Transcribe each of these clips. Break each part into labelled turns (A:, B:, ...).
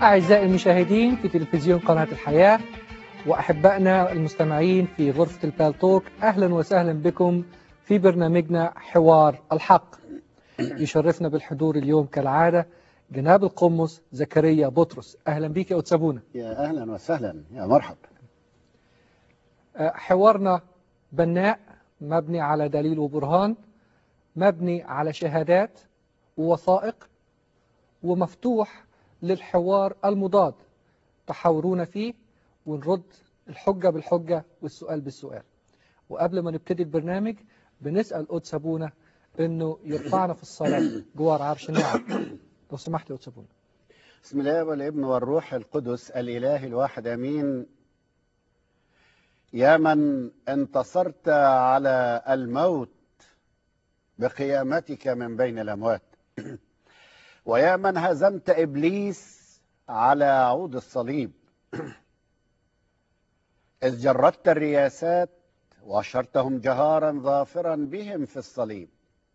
A: أعزائي المشاهدين في تلفزيون قناة الحياة وأحبائنا المستمعين في غرفة البالتوك أهلا وسهلا بكم في برنامجنا حوار الحق يشرفنا بالحضور اليوم كالعادة جناب القمص زكريا بطرس أهلا بك يا أتسابونا
B: يا أهلا وسهلا يا مرحب
A: حوارنا بناء مبني على دليل وبرهان مبني على شهادات ووثائق ومفتوح للحوار المضاد تحاورونا فيه ونرد الحجة بالحجة والسؤال بالسؤال وقبل ما نبتدي البرنامج بنسأل قدس أبونا انه يرفعنا في الصلاة جوار عرش النعم لو سمحت يا قدس أبونا
B: بسم الله والابن والروح القدس الإله الواحد أمين يا من انتصرت على الموت بقيامتك من بين الأموات ويا من هزمت إبليس على عود الصليب إذ جردت الرياسات وأشرتهم جهارا ظافرا بهم في الصليب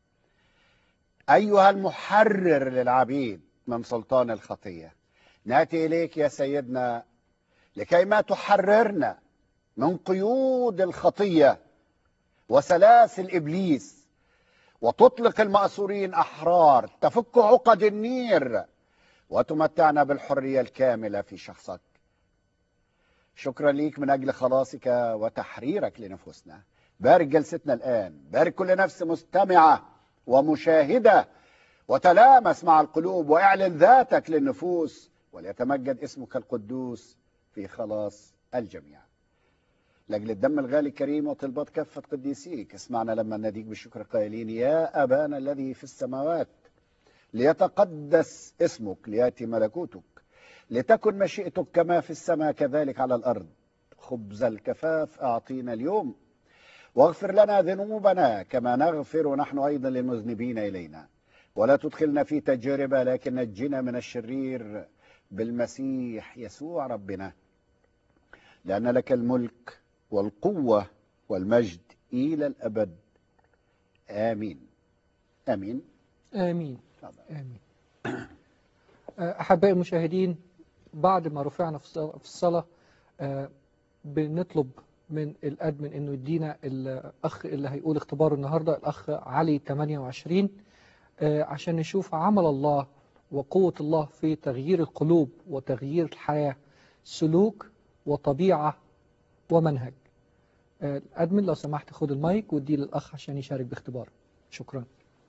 B: أيها المحرر للعبيد من سلطان الخطية نأتي إليك يا سيدنا لكي ما تحررنا من قيود الخطية وسلاسل إبليس وتطلق المأسورين أحرار تفك عقد النير وتمتعنا بالحرية الكاملة في شخصك شكرا ليك من أجل خلاصك وتحريرك لنفوسنا بارك جلستنا الآن بارك كل نفس مستمعة ومشاهدة وتلامس مع القلوب واعلن ذاتك للنفوس وليتمجد اسمك القدوس في خلاص الجميع لأجل الدم الغالي الكريم وطلبات كافة قديسيك اسمعنا لما نديك بالشكر قائلين يا أبانا الذي في السماوات ليتقدس اسمك ليأتي ملكوتك لتكن مشيئتك كما في السماء كذلك على الأرض خبز الكفاف أعطينا اليوم واغفر لنا ذنوبنا كما نغفر نحن أيضا للمذنبين إلينا ولا تدخلنا في تجربة لكن نجنا من الشرير بالمسيح يسوع ربنا لأن لك الملك والقوة والمجد إلى الأبد آمين آمين
A: آمين آمين أحبائي المشاهدين بعد ما رفعنا في الصلاة بنطلب من الأدمن أنه يدينا الأخ اللي هيقول اختباره النهاردة الأخ علي 28 عشان نشوف عمل الله وقوة الله في تغيير القلوب وتغيير الحياة سلوك وطبيعة ومنهج الأدمن لو سمحت خد المايك ودي للأخ عشان يشارك باختباره شكرا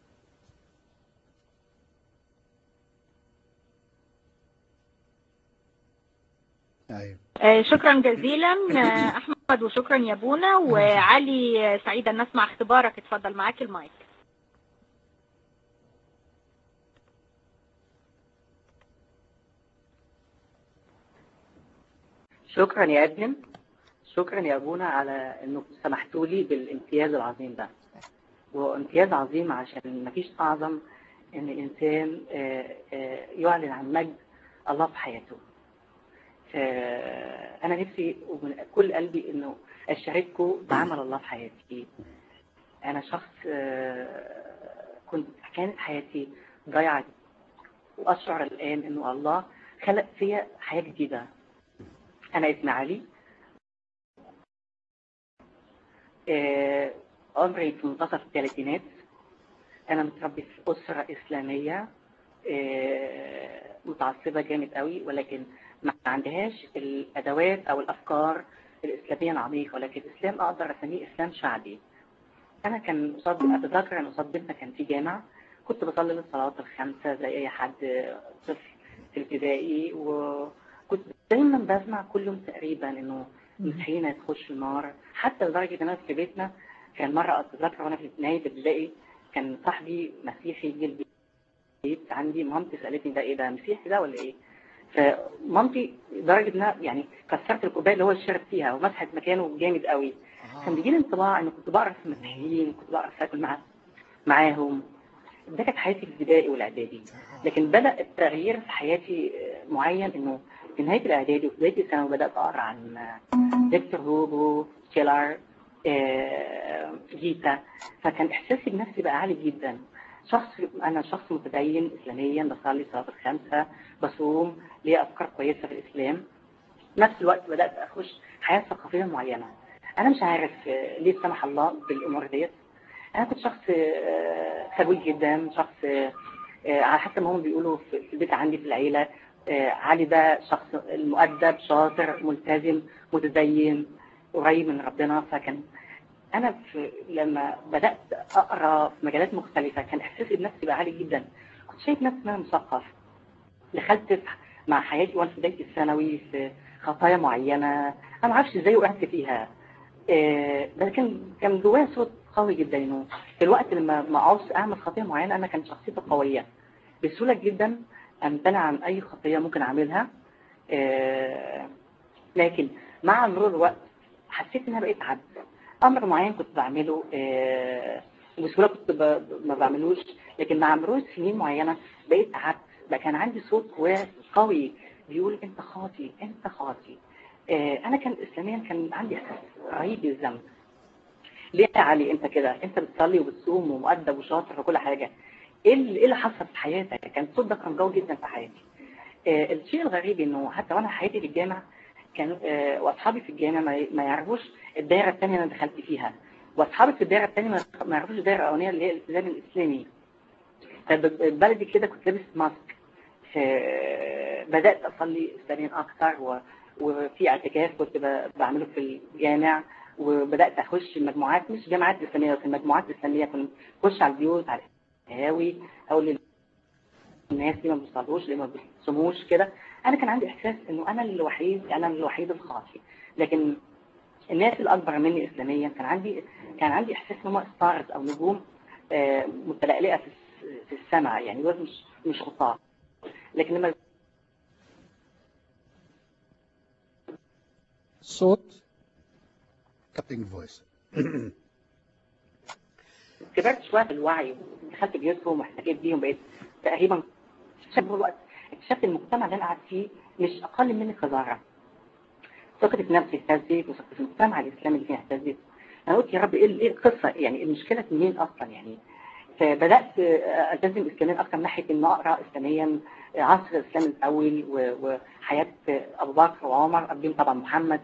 B: أيوة.
C: شكرا جزيلا احمد وشكرا يا بونا وعلي سعيده ان نسمع اختبارك اتفضل معاك المايك
D: شكرا يا ادمن شكرا يا ابونا على انكم سمحتوا لي بالامتياز العظيم ده وامتياز عظيم عشان مفيش اعظم ان انسان يعلن عن مجد الله في حياته انا نفسي ومن كل قلبي انه اشارككم بعمل الله في حياتي انا شخص كنت كانت حياتي ضايعه واشعر الان انه الله خلق فيا حياه جديده انا اسمي علي عمري في منتصف الثلاثينات انا متربي في اسره اسلاميه متعصبه جامد قوي ولكن ما عندهاش الادوات او الافكار الاسلاميه العميقه ولكن الاسلام اقدر اسميه اسلام شعبي انا كان قصاد اتذكر ان قصاد بيتنا كان في جامع كنت بصلي للصلاه الخمسه زي اي حد طفل في الابتدائي وكنت دايما بسمع كل يوم تقريبا انه المسيحيين هتخش النار حتى لدرجه ان في بيتنا كان مره اتذكر وانا في نهايه الابتدائي كان صاحبي مسيحي جه البيت عندي مامتي سالتني ده ايه ده مسيحي ده ولا ايه فمامتي لدرجه انها يعني كسرت الكوبايه اللي هو شرب فيها ومسحت مكانه جامد قوي كان بيجي لي انطباع ان كنت بقرا في المسيحيين كنت بقرا اكل مع معاهم ده كانت حياتي في الابتدائي والاعدادي لكن بدا التغيير في حياتي معين انه في نهايه الاعدادي وفي بدايه الثانوي بدات اقرا عن فيكتور هوجو تشيلر جيتا فكان احساسي بنفسي بقى عالي جدا شخص انا شخص متدين اسلاميا بصلي صلاه الخمسه بصوم ليا افكار كويسه في الاسلام في نفس الوقت بدات اخش حياه ثقافيه معينه انا مش عارف آه، ليه سمح الله بالامور ديت انا كنت شخص آه، خجول جدا شخص آه، آه، على حسب ما هم بيقولوا في في البيت عندي في العيله آه، علي ده شخص مؤدب شاطر ملتزم متدين قريب من ربنا فكان انا في لما بدات اقرا في مجالات مختلفه كان احساسي بنفسي بقى عالي جدا كنت شايف نفسي ان انا مثقف دخلت في- مع حياتي وانا في بدايه الثانوي في خطايا معينه انا ما اعرفش ازاي وقعت فيها آه، بس كان كان جوايا صوت قوي جدا انه في الوقت لما ما عاوز اعمل خطيه معينه انا كانت شخصيتي قويه بسهوله جدا امتنع عن اي خطيه ممكن اعملها آه، لكن مع مرور الوقت حسيت ان انا بقيت عبد امر معين كنت بعمله آه، بسهوله كنت ب- ما بعملوش لكن مع مرور سنين معينه بقيت عبد بقى كان عندي صوت جوايا قوي بيقول انت خاطي انت خاطي آه، انا كان اسلاميا كان عندي احساس رهيب بالذنب ليه يا علي انت كده انت بتصلي وبتصوم ومؤدب وشاطر وكل حاجه ايه اللي ايه اللي حصل في حياتك كان الصوت ده كان قوي جدا في حياتي آه، الشيء الغريب انه حتى وانا حياتي في الجامعه كانوا آه، واصحابي في الجامعه ما- ما يعرفوش الدائره الثانيه اللي انا دخلت فيها واصحابي في الدائره الثانيه ما ما يعرفوش الدائره الاولانيه اللي هي الالتزام الاسلامي بلدي كده كنت لابس ماسك آه، بدات اصلي اسلاميا اكثر و- وفي اعتكاف كنت ب- بعمله في الجامع وبدات اخش مجموعات مش جامعات اسلاميه لكن مجموعات اسلاميه كنا نخش على البيوت على القهاوي او الناس اللي ما بيصلوش اللي ما بيصوموش كده انا كان عندي احساس انه انا الوحيد انا الوحيد الخاطئ لكن الناس الاكبر مني اسلاميا كان عندي كان عندي احساس ان هم ستارز او نجوم آه، متلألئه في الس- في السماء يعني دول مش مش خطاة لكن لما
A: الصوت
B: كابتن فويس
D: كبرت شويه في الوعي دخلت بيوتهم واحتكيت بيهم بقيت تقريبا اكتشفت الوقت اكتشفت المجتمع اللي انا قاعد فيه مش اقل مني قذاره ثقتي في نفسي اهتزت وثقتي في المجتمع الاسلامي اللي فيه اهتزت انا قلت يا رب ايه ايه القصه يعني المشكله منين اصلا يعني فبدات التزم اسلاميا اكثر من ناحيه ان اقرا اسلاميا عصر الاسلام الاول و- وحياه ابو بكر وعمر قبلهم طبعا محمد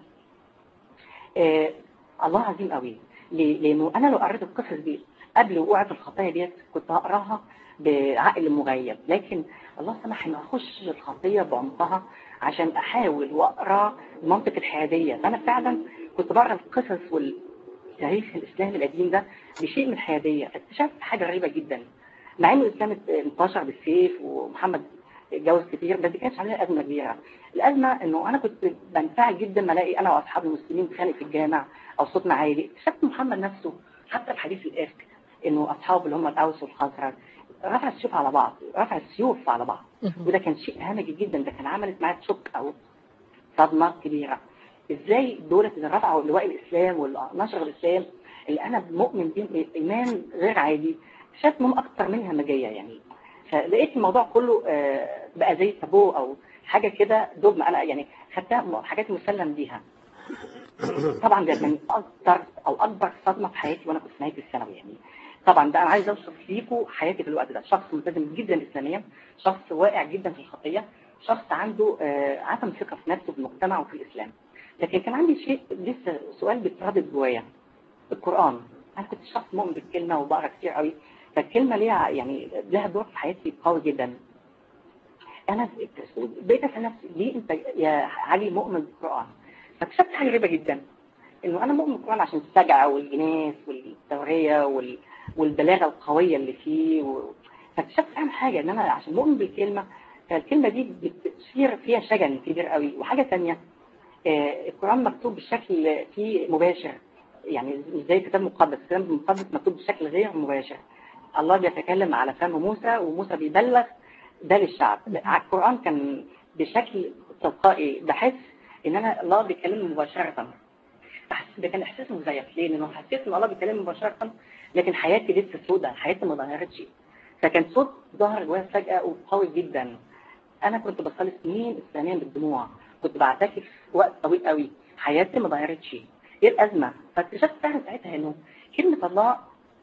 D: آه الله عظيم قوي ليه؟ لانه انا لو قريت القصص دي قبل وقوعي في الخطايا ديت كنت هقراها بعقل مغيب لكن الله سمح ان اخش الخطيه بعمقها عشان احاول واقرا المنطق الحياديه فانا فعلا كنت بقرا القصص والتاريخ الاسلامي القديم ده بشيء من الحياديه اكتشفت حاجه غريبه جدا مع انه الاسلام انتشر بالسيف ومحمد اتجوز كتير بس دي كانتش عليها ازمه كبيره الازمه انه انا كنت بنفعل جدا ما الاقي انا واصحابي المسلمين بنتخانق في الجامع او صوتنا عالي اكتشفت محمد نفسه حتى في حديث الافك انه اصحابه اللي هم الاوس والخزرج رفع السيوف على بعض رفع السيوف على بعض وده كان شيء همجي جدا ده كان عملت معايا شوك او صدمه كبيره ازاي دولة اللي رفعوا لواء الاسلام ونشر الاسلام اللي انا مؤمن بيه ايمان غير عادي اكتشفت انهم اكتر منها همجيه يعني فلقيت الموضوع كله آه، بقى زي تابو او حاجه كده دogma انا يعني خدتها م- حاجات مسلم بيها طبعا ده كان اكتر او اكبر صدمه في حياتي وانا كنت في نهايه الثانوي يعني طبعا ده انا عايز اوصف ليكم حياتي في الوقت ده شخص ملتزم جدا اسلاميا شخص واقع جدا في الخطيه شخص عنده آه، عدم ثقه في نفسه في المجتمع وفي الاسلام لكن كان عندي شيء لسه سؤال بيتردد جوايا القران انا كنت شخص مؤمن بالكلمه وبقرا كتير قوي فالكلمه ليها يعني لها دور في حياتي قوي جدا انا بقيت اسال نفسي ليه انت يا علي مؤمن بالقران فاكتشفت حاجه غريبه جدا انه انا مؤمن بالقران عشان السجع والجناس والتوريه وال... والبلاغه القويه اللي فيه و... فاكتشفت اهم حاجه ان انا عشان مؤمن بالكلمه فالكلمه دي بتصير فيها شجن كبير قوي وحاجه ثانيه آه القران مكتوب بشكل فيه مباشر يعني مش زي الكتاب المقدس الكتاب المقدس مكتوب بشكل غير مباشر الله بيتكلم على فم موسى وموسى بيبلغ ده للشعب على القرآن كان بشكل تلقائي بحس ان انا الله بيكلمني مباشرة بحس ده كان احساس مزيف ليه؟ لانه حسيت ان الله بيكلمني مباشرة لكن حياتي لسه سوداء حياتي ما ظهرتش فكان صوت ظهر جوايا فجأة وقوي جدا انا كنت بصلي سنين اسلاميا بالدموع كنت بعتكف وقت طويل قوي حياتي ما ظهرتش ايه الازمه فاكتشفت فعلا ساعتها انه كلمه الله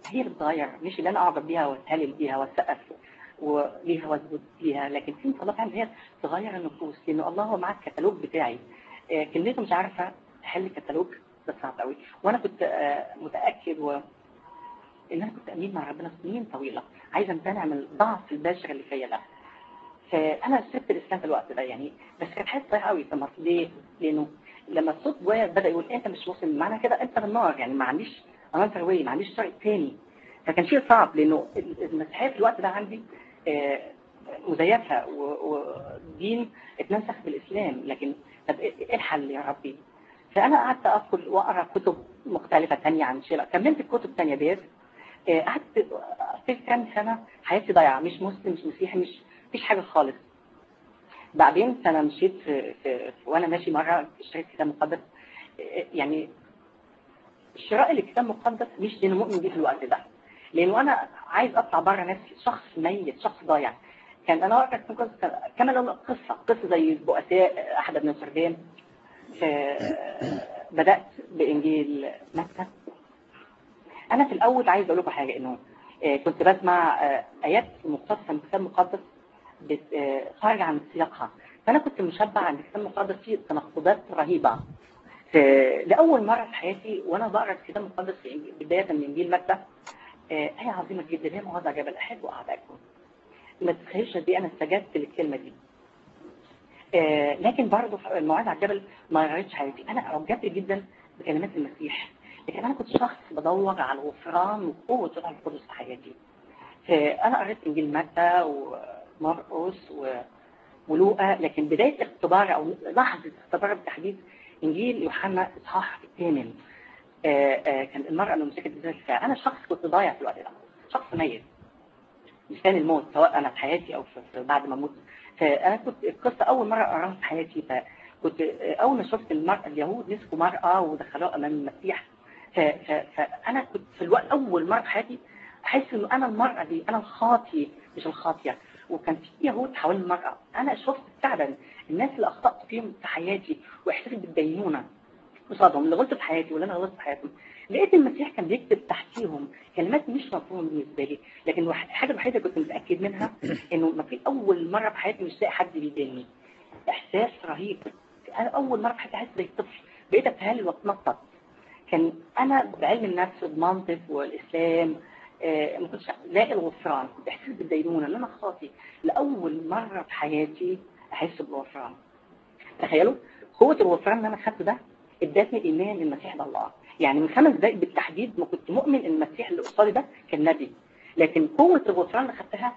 D: هي اللي بتغير مش اللي انا اعجب بيها واتهلل بيها واسقف وليها واثبت ليها لكن في الله فعلا هي تغير النفوس لانه الله هو معاه الكتالوج بتاعي آه، كلمته مش عارفه تحل الكتالوج ده صعب قوي وانا كنت آه، متاكد و ان انا كنت امين مع ربنا سنين طويله عايزه امتنع من الضعف البشري اللي فيا ده فانا سبت الاسلام في الوقت ده يعني بس كانت حاجه صعبه قوي طب ليه؟ لانه لما الصوت جوايا بدا يقول انت مش مسلم معنى كده انت بالنار يعني ما عنديش انذر واي ما عنديش طريق تاني فكان شيء صعب لانه المسيحيه في الوقت ده عندي آه، مزيفه و- ودين اتنسخ بالاسلام لكن طب ايه إيه الحل يا ربي؟ فانا قعدت ادخل واقرا كتب مختلفه تانية عن شيء كملت الكتب التانية ديت آه، قعدت في كام سنه حياتي ضايعه مش مسلم مش مسيحي مش مفيش حاجه خالص بعدين انا مشيت في, في, في وانا ماشي مره اشتريت كتاب مقدس آه، يعني شراء الكتاب المقدس مش لانه مؤمن بيه في الوقت ده لانه انا عايز اطلع بره نفسي شخص ميت شخص ضايع كان انا وقت كتاب مقدس كان- كما لو قصه قصه زي البؤساء احد ابن سردان بدات بانجيل متى انا في الاول عايز اقول لكم حاجه انه آه، كنت بسمع آه، ايات مقتبسه من الكتاب المقدس بت- آه، خارجه عن سياقها فانا كنت مشبع ان الكتاب المقدس فيه تناقضات رهيبه في- لاول مره في حياتي وانا بقرا الكتاب المقدس في إنجيل- بدايه من انجيل متى آه، ايه عظيمه جدا هي مواضع جبل احب اعدائكم ما تتخيلش قد ايه انا استجبت للكلمه دي آه، لكن برضه في الموعظه على الجبل ما غيرتش حياتي انا اعجبت جدا بكلمات المسيح لكن انا كنت شخص بدور على الغفران وقوه الروح القدس في حياتي فانا قريت انجيل متى ومرقس و- ولوقا لكن بدايه اختبار او لحظه اختبار بالتحديد انجيل يوحنا اصحاح الثامن آه، آه، كان المراه اللي مسكت بذات الفعل انا شخص كنت ضايع في الوقت ده شخص ميت مستني الموت سواء انا في حياتي او في في بعد ما اموت فانا كنت القصه اول مره اقراها في حياتي فكنت اول ما شفت المراه اليهود مسكوا مراه ودخلوها امام المسيح ف- ف- فانا كنت في الوقت اول مره في حياتي احس انه انا المراه دي انا الخاطي مش الخاطيه وكان في يهود حوالين المراه انا شفت فعلا الناس اللي اخطات فيهم في حياتي واحساسي بالدينونه قصادهم اللي غلطت في حياتي واللي انا غلطت في حياتهم لقيت المسيح كان بيكتب تحتيهم كلمات مش مفهومه بالنسبه لي لكن الوح- الحاجه الوحيده اللي كنت متاكد منها انه ما في اول مره في حياتي مش لاقي حد بيديني احساس رهيب انا اول مره في حياتي احس زي طفل بقيت اتهلل واتنطط كان انا بعلم النفس والمنطق والاسلام آه، ما كنتش لاقي الغفران كنت احس بالدينونه ان انا خاطي لاول مره في حياتي احس بالغفران تخيلوا قوه الغفران اللي انا خدته ده ادتني ايمان ان المسيح ده الله يعني من خمس دقائق بالتحديد ما كنت مؤمن ان المسيح اللي قصادي ده كان نبي لكن قوه الغفران اللي خدتها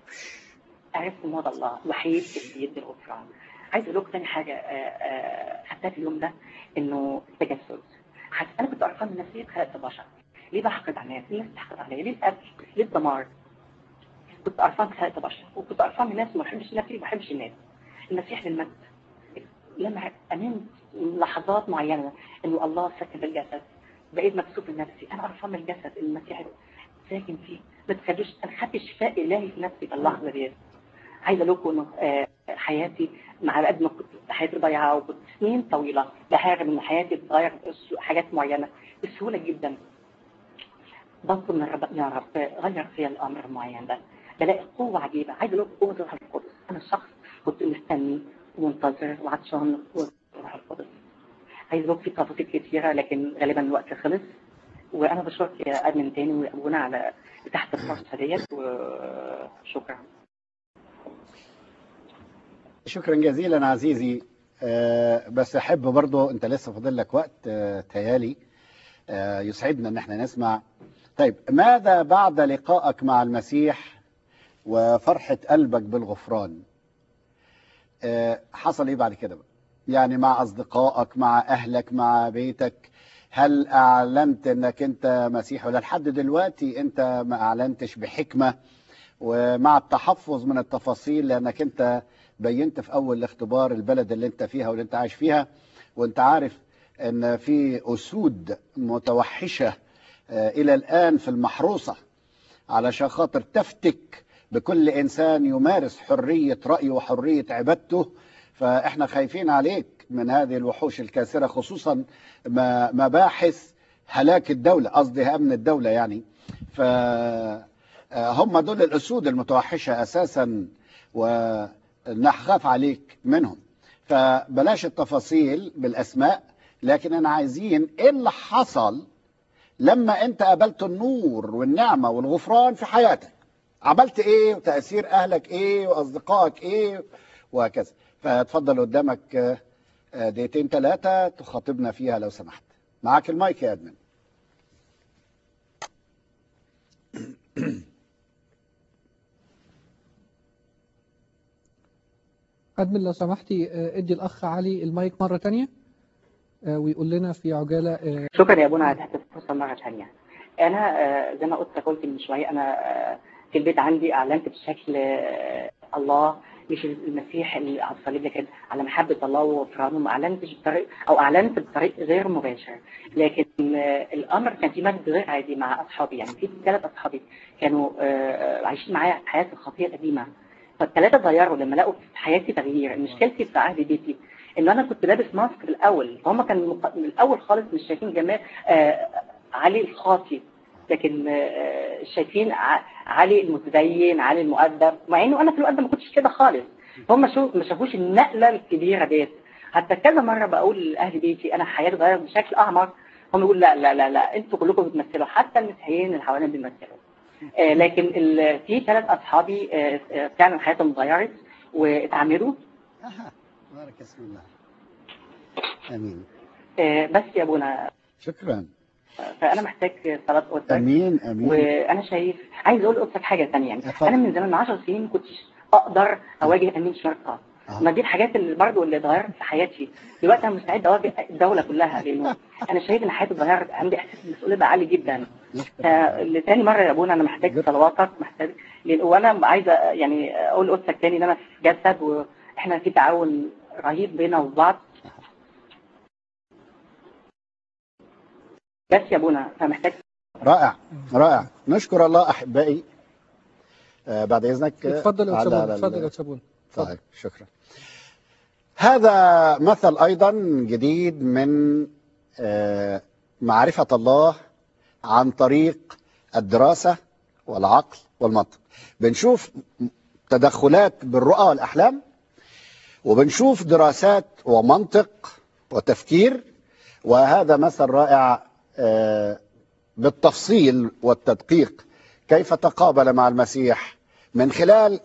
D: عرفت ان هو ده الله الوحيد اللي بيدي الغفران عايز اقول لكم تاني حاجه آه، آه، خدتها في اليوم ده انه التجسد حس... انا كنت قرفان من نفسيه خلقت بشر ليه بحقد على الناس؟ ليه الناس بتحقد عليا؟ ليه القتل؟ ليه الدمار؟ كنت قرفان خلقت بشر وكنت قرفان من الناس وما بحبش نفسي وما بحبش الناس المسيح للمجد لما امنت لحظات معينه انه الله ساكن في الجسد بقيت مكسوف من نفسي انا قرفان من الجسد اللي المسيح ساكن فيه ما تخلوش انا خدت شفاء الهي في نفسي في اللحظه ديت عايزه اقول لكم انه آه، حياتي مع قد ما كنت حياتي ضايعه وكنت سنين طويله بحارب ان حياتي تتغير في حاجات معينه بسهوله جدا بطلب من الرب يا رب غير فيا الامر المعين ده بلاقي قوه عجيبه عايزه اقول لكم قوه الروح القدس انا شخص كنت مستني ومنتظر وعطشان قوه الروح القدس عايز اقول في تفاصيل كتيره لكن غالبا الوقت خلص وانا بشكرك يا ادمن تاني وابونا على تحت الفرصه ديت وشكرا
B: شكرا جزيلا عزيزي آه، بس احب برضو انت لسه فاضل لك وقت آه، تيالي آه، يسعدنا ان احنا نسمع طيب ماذا بعد لقائك مع المسيح وفرحة قلبك بالغفران آه، حصل ايه بعد كده بقى يعني مع اصدقائك مع اهلك مع بيتك هل اعلنت انك انت مسيحي ولا لحد دلوقتي انت ما اعلنتش بحكمة ومع التحفظ من التفاصيل لانك انت بينت في اول الاختبار البلد اللي انت فيها واللي انت عايش فيها وانت عارف ان في اسود متوحشه آه، الى الان في المحروسه علشان خاطر تفتك بكل انسان يمارس حريه رايه وحريه عبادته فاحنا خايفين عليك من هذه الوحوش الكاسره خصوصا ما- مباحث هلاك الدوله قصدي امن الدوله يعني ف آه، هم دول الاسود المتوحشه اساسا ونخاف عليك منهم فبلاش التفاصيل بالاسماء لكن انا عايزين ايه اللي حصل لما انت قابلت النور والنعمه والغفران في حياتك عملت ايه وتاثير اهلك ايه واصدقائك ايه وهكذا فتفضل قدامك آه، آه، دقيقتين ثلاثه تخاطبنا فيها لو سمحت معاك المايك يا ادمن
A: ادمن لو سمحتي آه، ادي الاخ علي المايك مره تانية آه، ويقول لنا في عجاله آه،
D: شكرا يا ابونا على تحت الفرصه مره ثانيه انا آه، زي ما قلت قلت من شويه انا آه، في البيت عندي اعلنت بشكل آه، الله مش المسيح اللي على الصليب لكن على محبه الله وغفرانه ما اعلنتش بطريق او اعلنت بطريق غير مباشر لكن آه، الامر كان في مجد غير عادي مع اصحابي يعني في ثلاث اصحابي كانوا آه، عايشين معايا حياه الخطيه القديمه فالثلاثه اتغيروا لما لقوا في حياتي تغيير مشكلتي في عهد بيتي ان انا كنت لابس ماسك في الاول فهم كانوا مق- من الاول خالص مش شايفين جمال آه علي الخاطي لكن آه شايفين ع- علي المتدين علي المؤدب مع انه انا في الوقت ده ما كنتش كده خالص هم شو ما شافوش النقله الكبيره ديت حتى كذا مره بقول لاهل بيتي انا حياتي اتغيرت بشكل اعمق هم يقولوا لا لا لا لا انتوا كلكم بتمثلوا حتى المسيحيين اللي حوالينا بيمثلوا آه لكن ال- في ثلاث اصحابي آه آه، فعلا حياتهم اتغيرت واتعمدوا
B: أها. بارك اسم الله امين
D: آه بس يا ابونا
B: شكرا
D: فانا محتاج صلاه قدسك
B: امين امين
D: وانا شايف عايز اقول لقدسك حاجه ثانيه يعني
B: اتفضل.
D: انا من زمان من 10 سنين ما كنتش اقدر اواجه امين شرطه
B: آه.
D: ما دي الحاجات اللي برضه اللي اتغيرت في حياتي دلوقتي انا مستعد اواجه الدوله كلها لانه انا شايف ان حياتي اتغيرت عندي احساس بالمسؤوليه بقى عالي جدا لتاني مره يا ابونا انا محتاج صلواتك محتاج لان وانا عايزه يعني اقول لقدسك تاني ان انا في جسد واحنا في تعاون رهيب بينا وبعض بس يا ابونا فمحتاج
B: رائع رائع نشكر الله احبائي آه بعد اذنك آه،
A: اتفضل يا
B: على-
A: أستاذ
B: على
A: اتفضل
B: ال-
A: يا أستاذ بون. اتفضل
B: طيب شكرا هذا مثل ايضا جديد من آه، معرفه الله عن طريق الدراسه والعقل والمنطق بنشوف تدخلات بالرؤى والاحلام وبنشوف دراسات ومنطق وتفكير وهذا مثل رائع آه، بالتفصيل والتدقيق كيف تقابل مع المسيح من خلال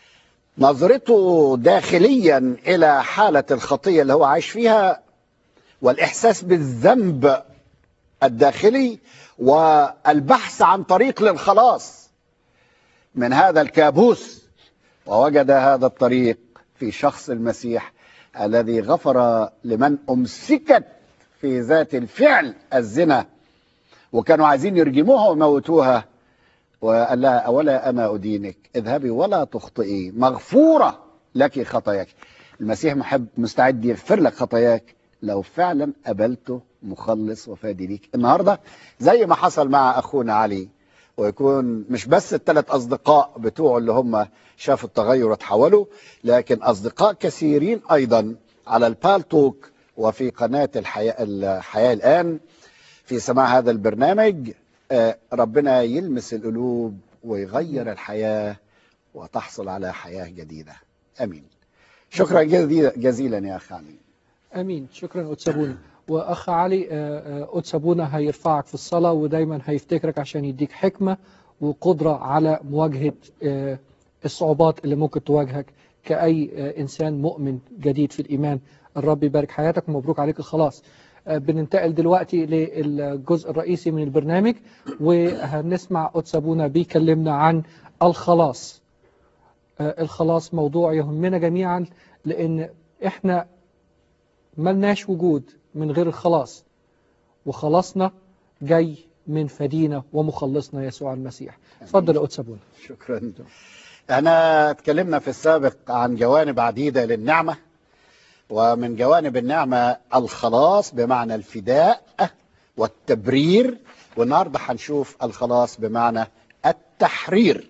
B: نظرته داخليا الى حاله الخطيه اللي هو عايش فيها والاحساس بالذنب الداخلي والبحث عن طريق للخلاص من هذا الكابوس ووجد هذا الطريق في شخص المسيح الذي غفر لمن امسكت في ذات الفعل الزنا وكانوا عايزين يرجموها ويموتوها وقال لها أولا أنا أدينك اذهبي ولا تخطئي مغفورة لك خطاياك المسيح محب مستعد يغفر لك خطاياك لو فعلا قبلته مخلص وفادي ليك النهاردة زي ما حصل مع أخونا علي ويكون مش بس الثلاث أصدقاء بتوعه اللي هم شافوا التغير وتحولوا لكن أصدقاء كثيرين أيضا على البالتوك وفي قناة الحياة, الحياة الآن في سماع هذا البرنامج آه، ربنا يلمس القلوب ويغير الحياة وتحصل على حياة جديدة أمين شكرا جزيلا, جزيلا يا أخ علي
A: امين شكرا أتسابونا واخ علي آه، آه، أتسابونا هيرفعك في الصلاه ودايما هيفتكرك عشان يديك حكمه وقدره على مواجهه آه، الصعوبات اللي ممكن تواجهك كاي آه، انسان مؤمن جديد في الايمان الرب يبارك حياتك ومبروك عليك الخلاص آه، بننتقل دلوقتي للجزء الرئيسي من البرنامج وهنسمع أتسابونا بيكلمنا عن الخلاص آه، الخلاص موضوع يهمنا جميعا لأن احنا ملناش وجود من غير الخلاص وخلاصنا جاي من فدينا ومخلصنا يسوع المسيح اتفضل يا أتسابونا
B: شكرا احنا اتكلمنا في السابق عن جوانب عديدة للنعمة ومن جوانب النعمة الخلاص بمعنى الفداء والتبرير والنهارده هنشوف الخلاص بمعنى التحرير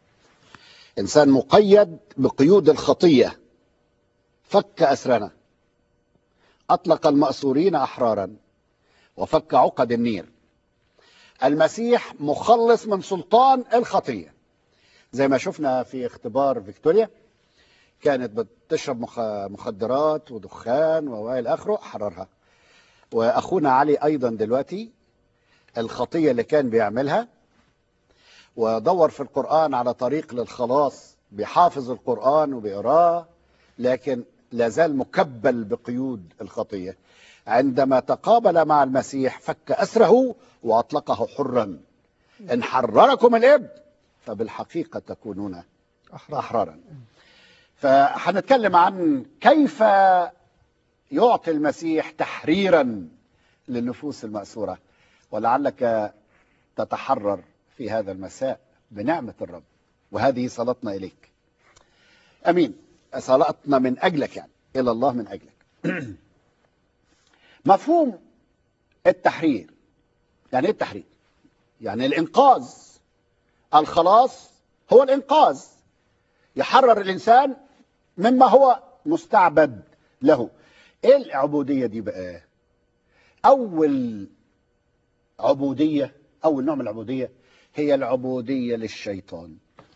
B: انسان مقيد بقيود الخطيه فك اسرنا اطلق الماسورين احرارا وفك عقد النير المسيح مخلص من سلطان الخطية زي ما شفنا في اختبار فيكتوريا كانت بتشرب مخ- مخدرات ودخان والى اخره حررها واخونا علي ايضا دلوقتي الخطيه اللي كان بيعملها ودور في القران على طريق للخلاص بيحافظ القران وبيقراه لكن لا زال مكبل بقيود الخطيه عندما تقابل مع المسيح فك اسره واطلقه حرا ان حرركم الاب فبالحقيقه تكونون
A: أحرار
B: احرارا فهنتكلم عن كيف يعطي المسيح تحريرا للنفوس المأسورة ولعلك تتحرر في هذا المساء بنعمة الرب وهذه صلاتنا إليك أمين صلاتنا من أجلك يعني إلى الله من أجلك مفهوم التحرير يعني إيه التحرير يعني الإنقاذ الخلاص هو الإنقاذ يحرر الإنسان مما هو مستعبد له ايه العبودية دي بقى اول عبودية اول نوع من العبودية هي العبودية للشيطان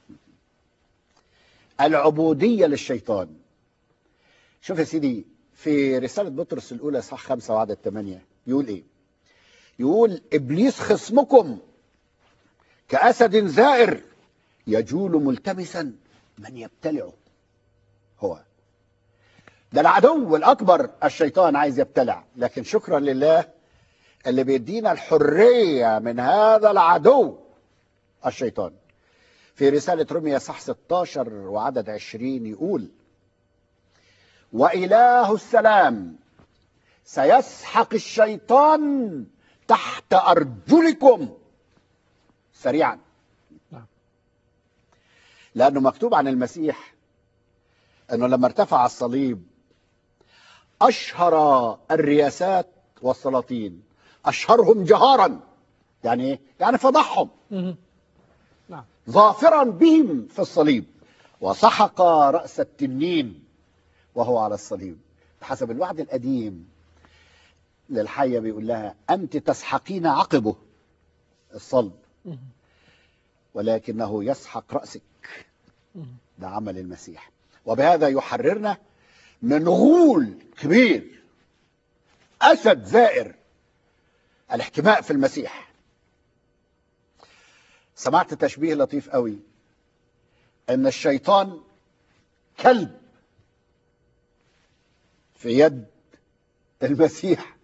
B: العبودية للشيطان شوف يا سيدي في رسالة بطرس الأولى صح خمسة وعدد ثمانية يقول إيه؟ يقول إبليس خصمكم كأسد زائر يجول ملتمسا من يبتلعه هو ده العدو الأكبر الشيطان عايز يبتلع لكن شكرا لله اللي بيدينا الحرية من هذا العدو الشيطان في رسالة روميا صح 16 وعدد 20 يقول وإله السلام سيسحق الشيطان تحت أرجلكم سريعا
A: نعم.
B: لأنه مكتوب عن المسيح أنه لما ارتفع على الصليب أشهر الرياسات والسلاطين أشهرهم جهارا يعني إيه؟ يعني فضحهم
A: مهم. نعم
B: ظافرا بهم في الصليب وسحق رأس التنين وهو على الصليب حسب الوعد القديم للحية بيقول لها أنت تسحقين عقبه الصلب
A: مهم.
B: ولكنه يسحق رأسك
A: مهم.
B: ده عمل المسيح وبهذا يحررنا من غول كبير أسد زائر الاحتماء في المسيح سمعت تشبيه لطيف قوي ان الشيطان كلب في يد المسيح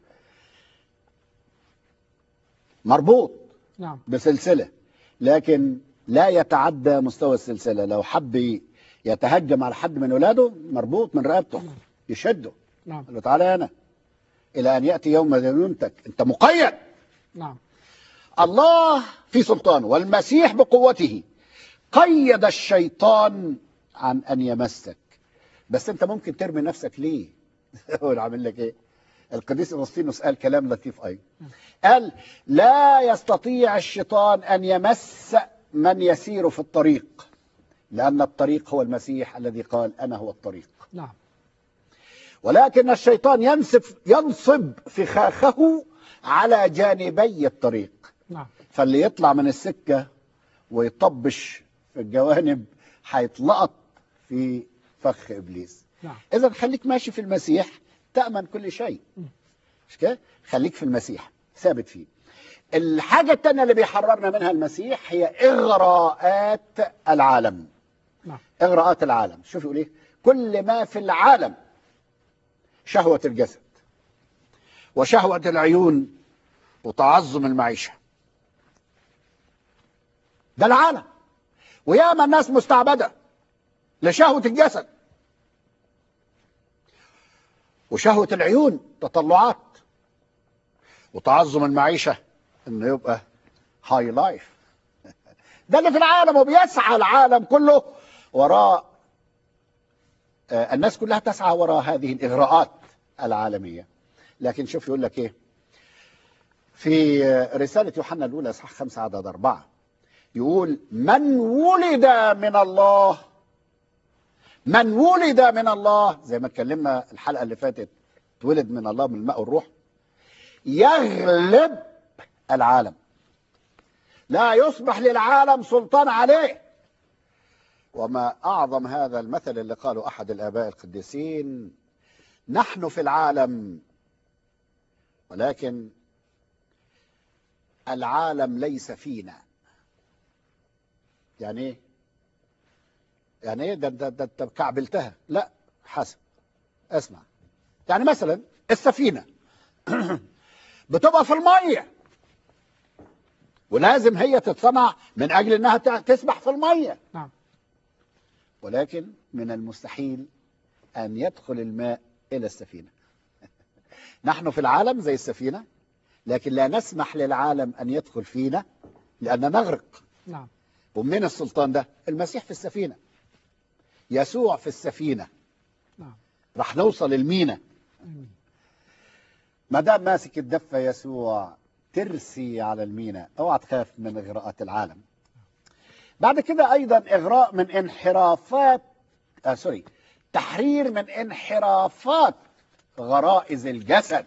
B: مربوط
A: نعم
B: بسلسله لكن لا يتعدى مستوى السلسله لو حب يتهجم على حد من اولاده مربوط من رقبته يشده
A: نعم
B: قال له تعالى هنا الى ان ياتي يوم دينونتك انت مقيد
A: نعم
B: الله في سلطانه والمسيح بقوته قيد الشيطان عن ان يمسك بس انت ممكن ترمي نفسك ليه هو اللي عامل لك ايه القديس اغسطينوس قال كلام لطيف ايضا قال لا يستطيع الشيطان ان يمس من يسير في الطريق لان الطريق هو المسيح الذي قال انا هو الطريق
A: نعم
B: ولكن الشيطان ينصف ينصب فخاخه على جانبي الطريق
A: نعم
B: فاللي يطلع من السكة ويطبش في الجوانب هيتلقط في فخ إبليس
A: نعم
B: إذا خليك ماشي في المسيح تأمن كل شيء مش كده؟ خليك في المسيح ثابت فيه الحاجة التانية اللي بيحررنا منها المسيح هي إغراءات العالم
A: نعم
B: إغراءات العالم شوف يقول إيه كل ما في العالم شهوة الجسد وشهوة العيون وتعظم المعيشة ده العالم وياما الناس مستعبدة لشهوة الجسد وشهوة العيون تطلعات وتعظم المعيشة انه يبقى هاي لايف ده اللي في العالم وبيسعى العالم كله وراء آه، الناس كلها تسعى وراء هذه الإغراءات العالمية لكن شوف يقول لك إيه في آه، رسالة يوحنا الأولى صح خمسة عدد أربعة يقول من ولد من الله من ولد من الله زي ما اتكلمنا الحلقة اللي فاتت اتولد من الله من الماء والروح يغلب العالم لا يصبح للعالم سلطان عليه وما أعظم هذا المثل اللي قاله أحد الآباء القديسين نحن في العالم ولكن العالم ليس فينا يعني ايه يعني ايه ده ده ده انت كعبلتها لا حسب اسمع يعني مثلا السفينه بتبقى في الميه ولازم هي تتصنع من اجل انها ت- تسبح في الميه
A: نعم
B: ولكن من المستحيل ان يدخل الماء الى السفينه نحن في العالم زي السفينه لكن لا نسمح للعالم ان يدخل فينا لان نغرق
A: نعم
B: ومنين السلطان ده المسيح في السفينه يسوع في السفينه
A: نعم
B: راح نوصل المينا
A: آمين
B: ما دام ماسك الدفه يسوع ترسي على المينا اوعى تخاف من اغراءات العالم بعد كده ايضا اغراء من انحرافات آه سوري تحرير من انحرافات غرائز الجسد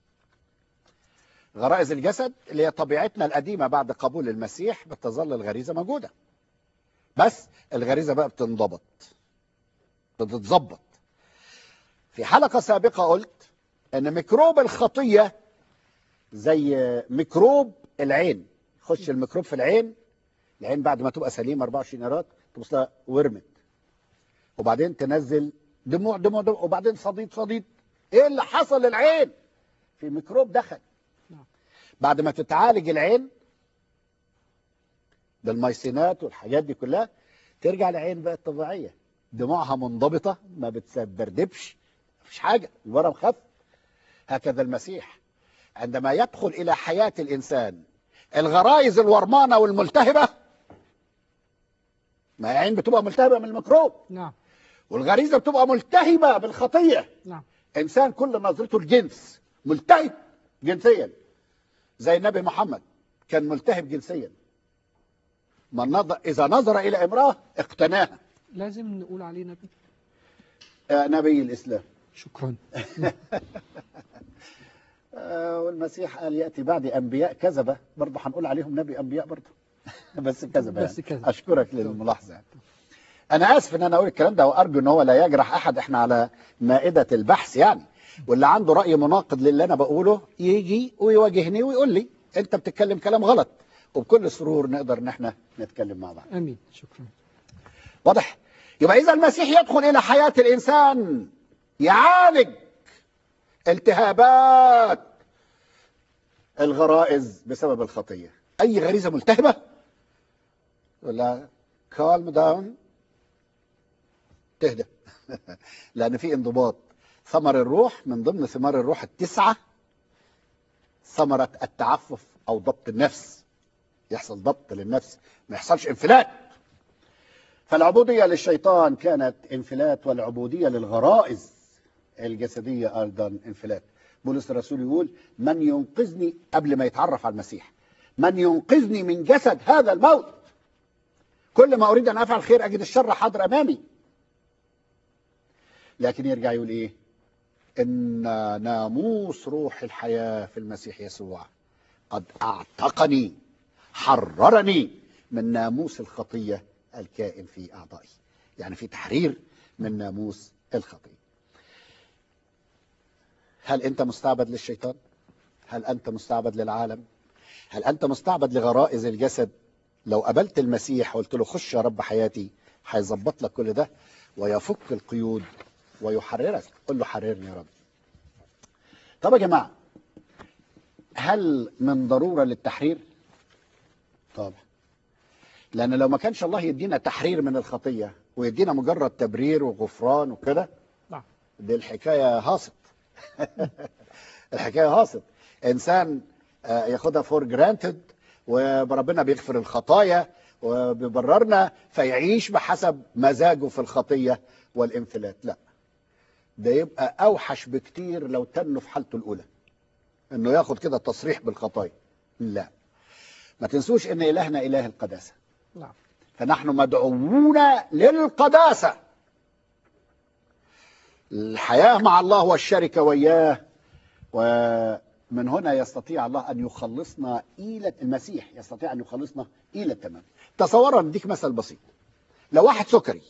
B: غرائز الجسد اللي هي طبيعتنا القديمه بعد قبول المسيح بتظل الغريزه موجوده بس الغريزه بقى بتنضبط بتتظبط في حلقه سابقه قلت ان ميكروب الخطيه زي ميكروب العين يخش الميكروب في العين العين بعد ما تبقى سليمه 24 قيراط تبص لها ورمت وبعدين تنزل دموع دموع دموع وبعدين صديد صديد ايه اللي حصل للعين في ميكروب دخل
A: نعم.
B: بعد ما تتعالج العين بالميسينات والحاجات دي كلها ترجع العين بقت طبيعيه دموعها منضبطه ما بتبردبش مفيش حاجه الورم خف هكذا المسيح عندما يدخل الى حياه الانسان الغرائز الورمانه والملتهبه ما العين بتبقى ملتهبه من الميكروب
A: نعم
B: والغريزه بتبقى ملتهبه بالخطيه
A: نعم
B: انسان كل نظرته الجنس ملتهب جنسيا زي النبي محمد كان ملتهب جنسيا من نظر اذا نظر الى امراه اقتناها
A: لازم نقول عليه نبي
B: آه، نبي الاسلام
A: شكرا
B: آه، والمسيح قال ياتي بعد انبياء كذبه برضه هنقول عليهم نبي انبياء برضه بس كذبه
A: بس
B: يعني.
A: كذب.
B: اشكرك للملاحظه يعني. انا اسف ان انا اقول الكلام ده وارجو ان هو لا يجرح احد احنا على مائده البحث يعني واللي عنده راي مناقض للي انا بقوله يجي ويواجهني ويقول لي انت بتتكلم كلام غلط وبكل سرور نقدر ان احنا نتكلم مع بعض
A: امين شكرا
B: واضح يبقى اذا المسيح يدخل الى حياه الانسان يعالج التهابات الغرائز بسبب الخطيه اي غريزه ملتهبه ولا كالم داون تهدى لان في انضباط ثمر الروح من ضمن ثمار الروح التسعه ثمره التعفف او ضبط النفس يحصل ضبط للنفس ما يحصلش انفلات فالعبودية للشيطان كانت انفلات والعبودية للغرائز الجسدية أيضا انفلات بولس الرسول يقول من ينقذني قبل ما يتعرف على المسيح من ينقذني من جسد هذا الموت كل ما أريد أن أفعل خير أجد الشر حاضر أمامي لكن يرجع يقول إيه إن ناموس روح الحياة في المسيح يسوع قد أعتقني حررني من ناموس الخطية الكائن في أعضائي يعني في تحرير من ناموس الخطية هل أنت مستعبد للشيطان؟ هل أنت مستعبد للعالم؟ هل أنت مستعبد لغرائز الجسد؟ لو قبلت المسيح وقلت له خش يا رب حياتي هيظبط لك كل ده ويفك القيود ويحررك قل له حررني يا رب طب يا جماعة هل من ضرورة للتحرير؟ طبعا لأن لو ما كانش الله يدينا تحرير من الخطية ويدينا مجرد تبرير وغفران وكده
A: نعم
B: دي الحكاية هاصت الحكاية هاصت إنسان آه، ياخدها فور جرانتد وربنا بيغفر الخطايا وبيبررنا فيعيش بحسب مزاجه في الخطية والانفلات لا ده يبقى أوحش بكتير لو تنه في حالته الأولى إنه ياخد كده تصريح بالخطايا لا ما تنسوش إن إلهنا إله القداسة
A: نعم
B: فنحن مدعوون للقداسة الحياة مع الله والشركة وياه من هنا يستطيع الله أن يخلصنا إلى المسيح يستطيع أن يخلصنا إلى التمام تصور نديك مثل بسيط لو واحد سكري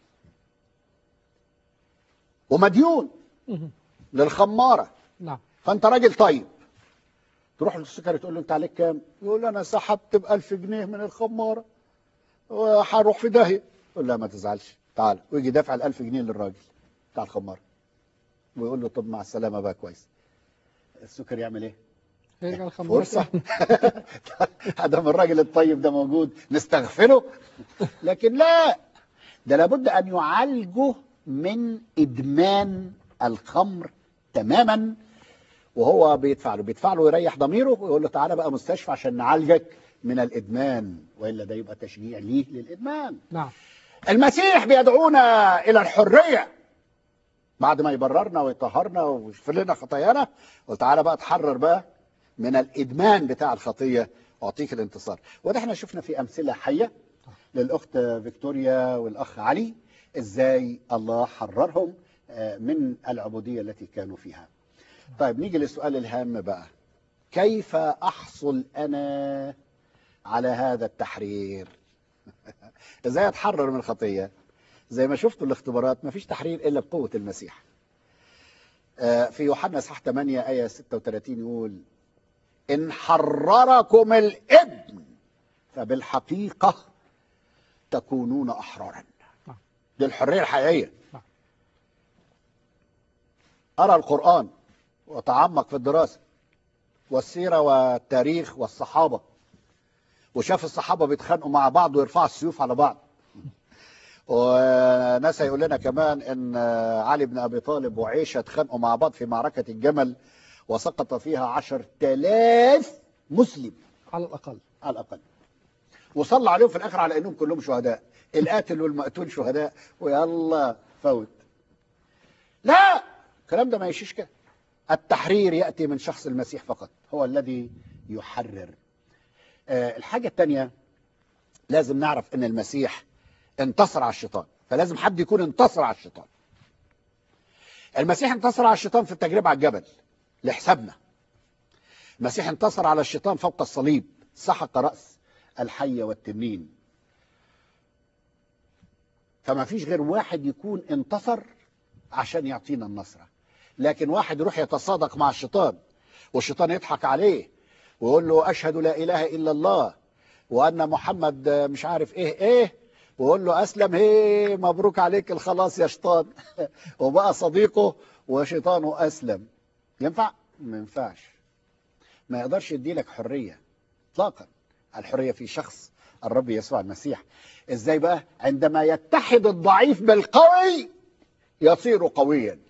B: ومديون
A: مهم.
B: للخمارة
A: نعم
B: فأنت راجل طيب تروح للسكري تقول له أنت عليك كام؟ يقول له أنا سحبت ب 1000 جنيه من الخمارة وهروح في داهية يقول لا ما تزعلش تعال ويجي دافع ال 1000 جنيه للراجل بتاع الخمارة ويقول له طب مع السلامة بقى كويس السكري يعمل ايه؟
A: هيرجع الخمارة
B: فرصة هذا من الراجل الطيب ده موجود نستغفره لكن لا ده لابد أن يعالجه من إدمان الخمر تماما وهو بيدفع له بيدفع له ويريح ضميره ويقول له تعالى بقى مستشفى عشان نعالجك من الإدمان وإلا ده يبقى تشجيع ليه للإدمان
A: نعم
B: المسيح بيدعونا إلى الحرية بعد ما يبررنا ويطهرنا ويغفر لنا خطايانا قلت تعالى بقى اتحرر بقى من الإدمان بتاع الخطية أعطيك الانتصار وده احنا شفنا في أمثلة حية للأخت فيكتوريا والأخ علي إزاي الله حررهم آه، من العبودية التي كانوا فيها طيب نيجي للسؤال الهام بقى كيف أحصل أنا على هذا التحرير ازاي اتحرر من الخطيه زي ما شفتوا الاختبارات ما فيش تحرير الا بقوه المسيح آه، في يوحنا اصحاح 8 ايه 36 يقول ان حرركم الابن فبالحقيقه تكونون احرارا
A: نعم.
B: دي الحريه الحقيقيه
A: نعم.
B: ارى القران وتعمق في الدراسه والسيره والتاريخ والصحابه وشاف الصحابه بيتخانقوا مع بعض ويرفعوا السيوف على بعض وناس هيقول لنا كمان ان علي بن ابي طالب وعيشه اتخانقوا مع بعض في معركه الجمل وسقط فيها عشر تلاف مسلم
A: على الأقل
B: على الاقل وصلى عليهم في الاخر على انهم كلهم شهداء القاتل والمقتول شهداء ويلا فوت لا الكلام ده ما يشيش كده التحرير ياتي من شخص المسيح فقط هو الذي يحرر آه، الحاجه الثانيه لازم نعرف ان المسيح انتصر على الشيطان فلازم حد يكون انتصر على الشيطان المسيح انتصر على الشيطان في التجربه على الجبل لحسابنا المسيح انتصر على الشيطان فوق الصليب سحق راس الحيه والتنين فما فيش غير واحد يكون انتصر عشان يعطينا النصره لكن واحد يروح يتصادق مع الشيطان والشيطان يضحك عليه ويقول له اشهد لا اله الا الله وان محمد مش عارف ايه ايه ويقول له اسلم هي مبروك عليك الخلاص يا شيطان وبقى صديقه وشيطانه اسلم ينفع ما ينفعش ما يقدرش يديلك حريه اطلاقا الحريه في شخص الرب يسوع المسيح ازاي بقى عندما يتحد الضعيف بالقوي يصير قويا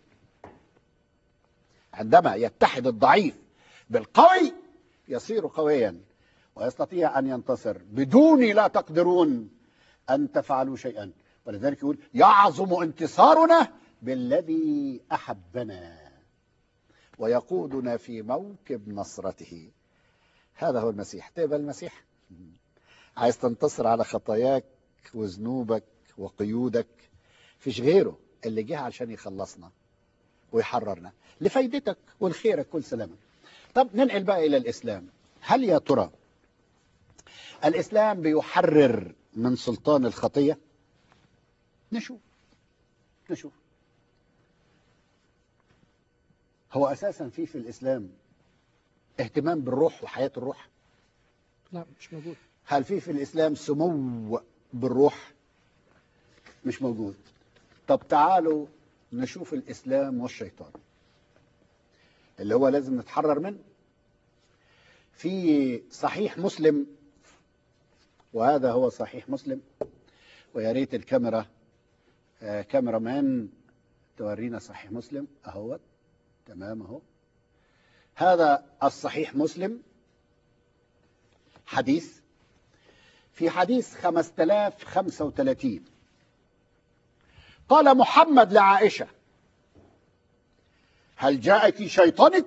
B: عندما يتحد الضعيف بالقوي يصير قويا ويستطيع ان ينتصر بدوني لا تقدرون ان تفعلوا شيئا ولذلك يقول يعظم انتصارنا بالذي احبنا ويقودنا في موكب نصرته هذا هو المسيح تقبل المسيح عايز تنتصر على خطاياك وذنوبك وقيودك فيش غيره اللي جه عشان يخلصنا ويحررنا لفايدتك والخيرك كل سلامة طب ننقل بقى إلى الإسلام هل يا ترى الإسلام بيحرر من سلطان الخطية نشوف نشوف هو أساسا في في الإسلام اهتمام بالروح وحياة الروح
A: لا مش موجود
B: هل في في الإسلام سمو بالروح مش موجود طب تعالوا نشوف الإسلام والشيطان اللي هو لازم نتحرر منه في صحيح مسلم وهذا هو صحيح مسلم ويا ريت الكاميرا آه كاميرا مان تورينا صحيح مسلم اهو تمام اهو هذا الصحيح مسلم حديث في حديث 5035 قال محمد لعائشة هل جاءك شيطانك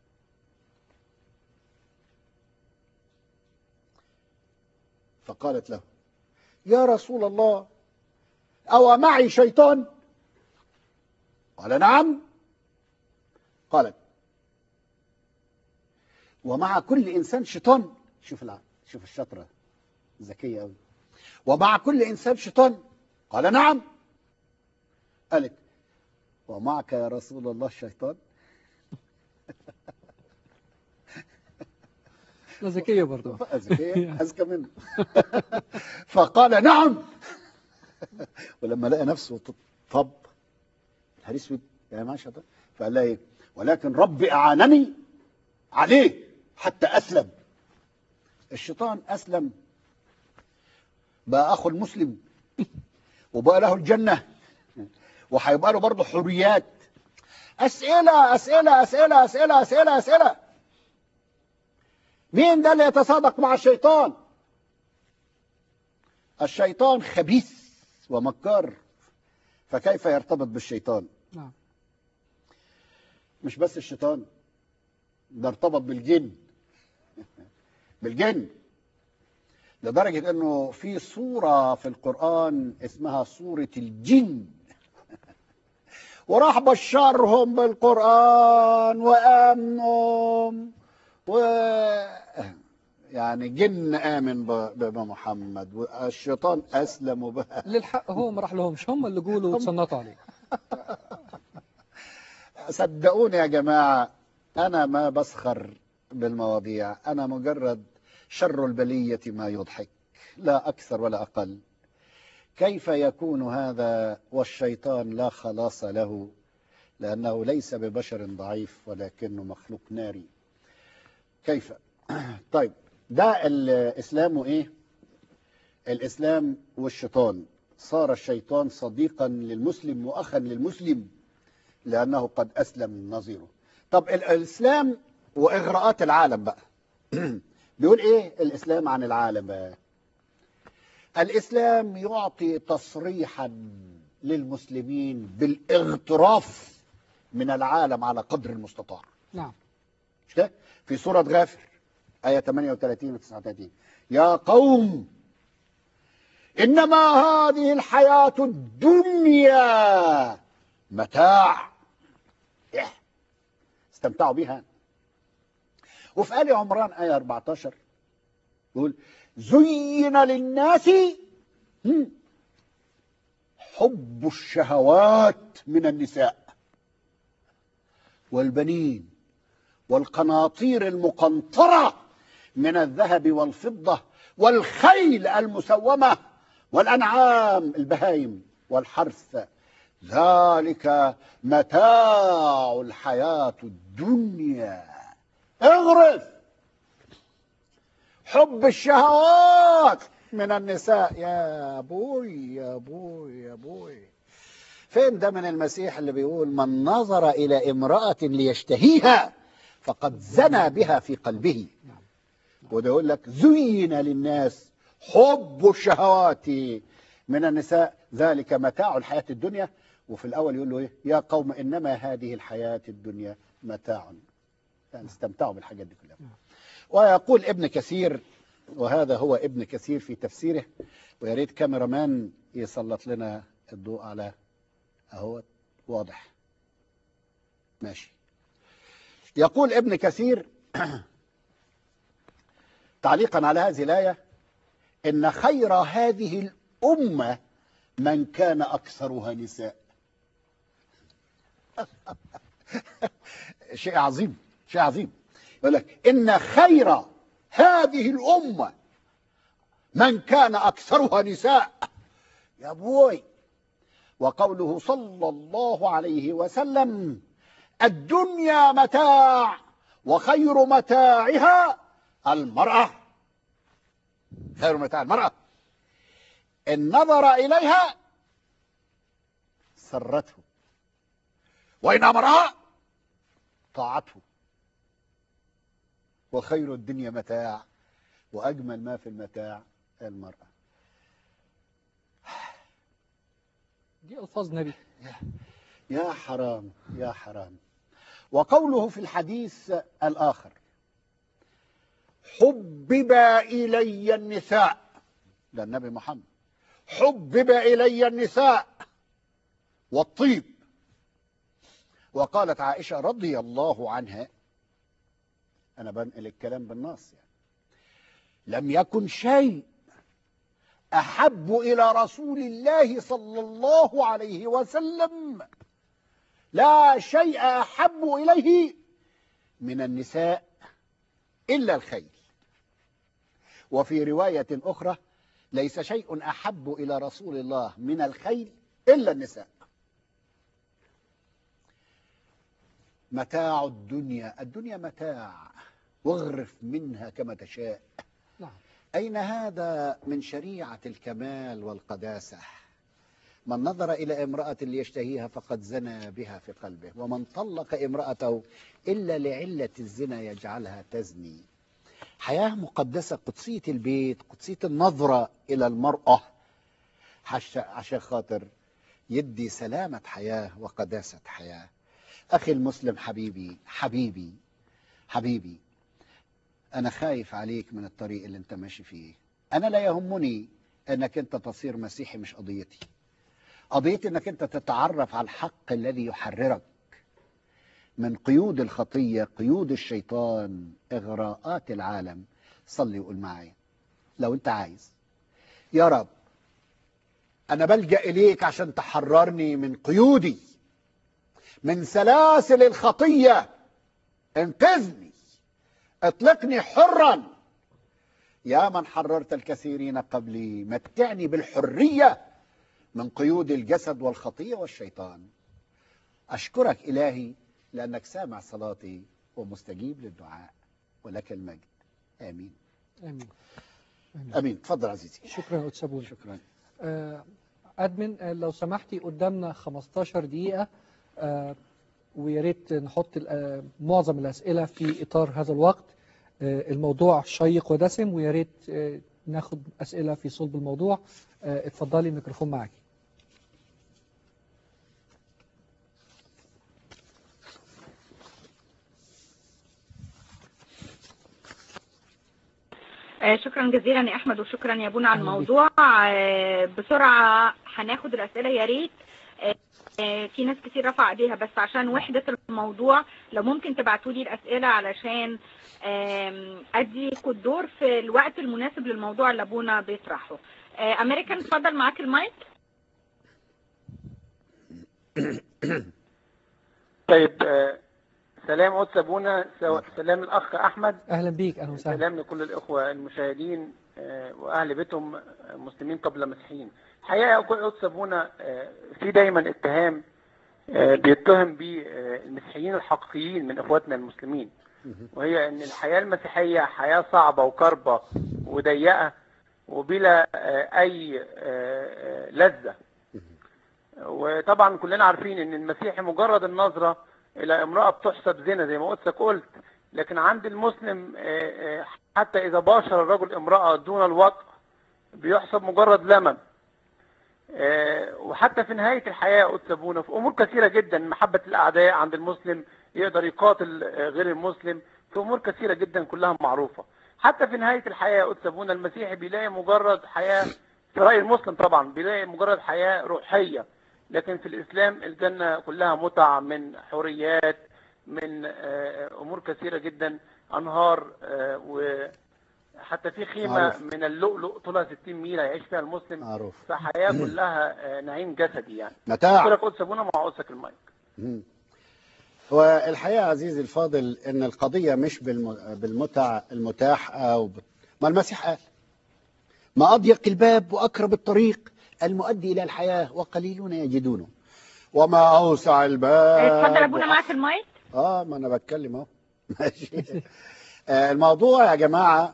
B: فقالت له يا رسول الله أو معي شيطان قال نعم قالت ومع كل انسان شيطان شوف الع... شوف الشطره ذكيه قوي ومع كل انسان شيطان قال نعم قالت ومعك يا رسول الله الشيطان
A: لا ذكيه برضه
B: ذكيه اذكى منه فقال نعم ولما لقى نفسه طب نهار اسود يا ما شيطان فقال لها ايه ولكن ربي اعانني عليه حتى اسلم الشيطان اسلم بقى اخو المسلم وبقى له الجنه وهيبقى له برضه حريات اسئله اسئله اسئله اسئله اسئله اسئله مين ده اللي يتصادق مع الشيطان الشيطان خبيث ومكار فكيف يرتبط بالشيطان
A: نعم
B: مش بس الشيطان ده ارتبط بالجن بالجن لدرجة انه في سورة في القرآن اسمها سورة الجن وراح بشرهم بالقرآن وآمنهم و يعني جن آمن ب- بمحمد والشيطان أسلم وبقى
A: للحق هو ما راح لهمش هم اللي قولوا وتصنطوا عليه
B: صدقوني يا جماعة أنا ما بسخر بالمواضيع أنا مجرد شر البلية ما يضحك لا أكثر ولا أقل كيف يكون هذا والشيطان لا خلاص له لأنه ليس ببشر ضعيف ولكنه مخلوق ناري كيف طيب ده الإسلام إيه الإسلام والشيطان صار الشيطان صديقا للمسلم وأخا للمسلم لأنه قد أسلم نظيره طب ال- الإسلام وإغراءات العالم بقى بيقول إيه الإسلام عن العالم بقى الإسلام يعطي تصريحا للمسلمين بالاغتراف من العالم على قدر المستطاع
A: نعم
B: مش كده؟ في سورة غافر آية 38 و 39 يا قوم إنما هذه الحياة الدنيا متاع إيه. استمتعوا بها وفي آل عمران آية 14 يقول زين للناس هم، حب الشهوات من النساء والبنين والقناطير المقنطرة من الذهب والفضة والخيل المسومة والأنعام البهايم والحرث ذلك متاع الحياة الدنيا اغرف حب الشهوات من النساء يا بوي يا بوي يا بوي فين ده من المسيح اللي بيقول من نظر إلى امرأة ليشتهيها فقد زنى بها في قلبه وده يقول لك زين للناس حب الشهوات من النساء ذلك متاع الحياة الدنيا وفي الأول يقول له إيه يا قوم إنما هذه الحياة الدنيا متاع يعني استمتعوا بالحاجات دي كلها ويقول ابن كثير وهذا هو ابن كثير في تفسيره ويا ريت كاميرامان يسلط لنا الضوء على اهو واضح ماشي يقول ابن كثير تعليقا على هذه الآية إن خير هذه الأمة من كان أكثرها نساء شيء عظيم شيء عظيم يقول لك إن خير هذه الأمة من كان أكثرها نساء يا بوي وقوله صلى الله عليه وسلم الدنيا متاع وخير متاعها المرأة خير متاع المرأة إن نظر إليها سرته وإن أمرها طاعته وخير الدنيا متاع وأجمل ما في المتاع المرأة
A: دي ألفاظ نبي
B: يا حرام يا حرام وقوله في الحديث الآخر حبب إلي النساء ده النبي محمد حبب إلي النساء والطيب وقالت عائشة رضي الله عنها أنا بنقل الكلام بالنص يعني. لم يكن شيء أحب إلى رسول الله صلى الله عليه وسلم لا شيء أحب إليه من النساء إلا الخيل وفي رواية أخرى ليس شيء أحب إلى رسول الله من الخيل إلا النساء متاع الدنيا الدنيا متاع واغرف منها كما تشاء
A: نعم
B: أين هذا من شريعة الكمال والقداسة من نظر إلى امرأة ليشتهيها فقد زنى بها في قلبه ومن طلق امرأته إلا لعلة الزنا يجعلها تزني حياة مقدسة قدسية البيت قدسية النظرة إلى المرأة حش- عشان خاطر يدي سلامة حياة وقداسة حياة أخي المسلم حبيبي حبيبي حبيبي أنا خايف عليك من الطريق اللي أنت ماشي فيه أنا لا يهمني أنك أنت تصير مسيحي مش قضيتي قضيتي أنك أنت تتعرف على الحق الذي يحررك من قيود الخطية قيود الشيطان إغراءات العالم صلي وقول معي لو أنت عايز يا رب أنا بلجأ إليك عشان تحررني من قيودي من سلاسل الخطية انقذني اطلقني حرا يا من حررت الكثيرين قبلي متعني بالحرية من قيود الجسد والخطية والشيطان أشكرك إلهي لأنك سامع صلاتي ومستجيب للدعاء ولك المجد آمين
A: امين امين
B: آمين تفضل عزيزي
A: شكرا يا أستاذ بوني.
B: شكرا
A: آه، ادمن آه، لو سمحتي قدامنا 15 دقيقة آه، ويا ريت نحط ال- آه، معظم الأسئلة في إطار هذا الوقت آه، الموضوع شيق ودسم ويا ريت آه، ناخد أسئلة في صلب الموضوع آه، اتفضلي الميكروفون معاكي
C: آه، شكرا جزيلا يا احمد وشكرا يا بونا على
A: أهلا بيك.
C: الموضوع آه، بسرعه هناخد الاسئله يا ريت آه، آه، في ناس كتير رفع ايديها بس عشان وحده الموضوع لو ممكن تبعتوا لي الاسئله علشان آم، اديكوا الدور في الوقت المناسب للموضوع اللي ابونا بيطرحه آه، امريكان اتفضل معاك المايك
E: طيب آه، سلام قدس ابونا سو- سلام الاخ احمد
A: أهلا بيك أهلا وسهلا
E: سلام لكل الاخوه المشاهدين آه، واهل بيتهم آه، مسلمين قبل مسيحيين الحقيقه يا قدس ابونا آه، في دايما اتهام آه، بيتهم به آه، المسيحيين الحقيقيين من اخواتنا المسلمين وهي ان الحياه المسيحيه حياه صعبه وكربه وضيقه وبلا آه، اي آه، آه، لذه وطبعا كلنا عارفين ان المسيحي مجرد النظرة الى امرأة بتحسب زنا زي ما قدسك قلت لكن عند المسلم آه، آه، حتى اذا باشر الرجل امرأة دون الوطء بيحسب مجرد لمم آه، وحتى في نهاية الحياة قدس ابونا في امور كثيرة جدا محبة الاعداء عند المسلم يقدر يقاتل آه، غير المسلم في امور كثيرة جدا كلها معروفة حتى في نهاية الحياة قدس ابونا المسيحي بيلاقي مجرد حياة في رأي المسلم طبعا بيلاقي مجرد حياة روحية لكن في الإسلام الجنة كلها متع من حريات من آه، أمور كثيرة جدا أنهار آه، وحتى في خيمة
B: معروف.
E: من اللؤلؤ طولها 60 ميل يعيش فيها المسلم
B: معروف
E: فحياة كلها آه، نعيم جسدي يعني
B: متاع
E: أشكرك قدس أبونا مع قدسك المايك
B: مم. والحقيقة عزيزي الفاضل ان القضية مش بالم- بالمتع المتاح او ب- ما المسيح قال ما اضيق الباب واقرب الطريق المؤدي الى الحياة وقليلون يجدونه وما اوسع الباب
C: آه، اتفضل ابونا معاك المايك
B: اه ما انا بتكلم اهو ماشي آه، الموضوع يا جماعه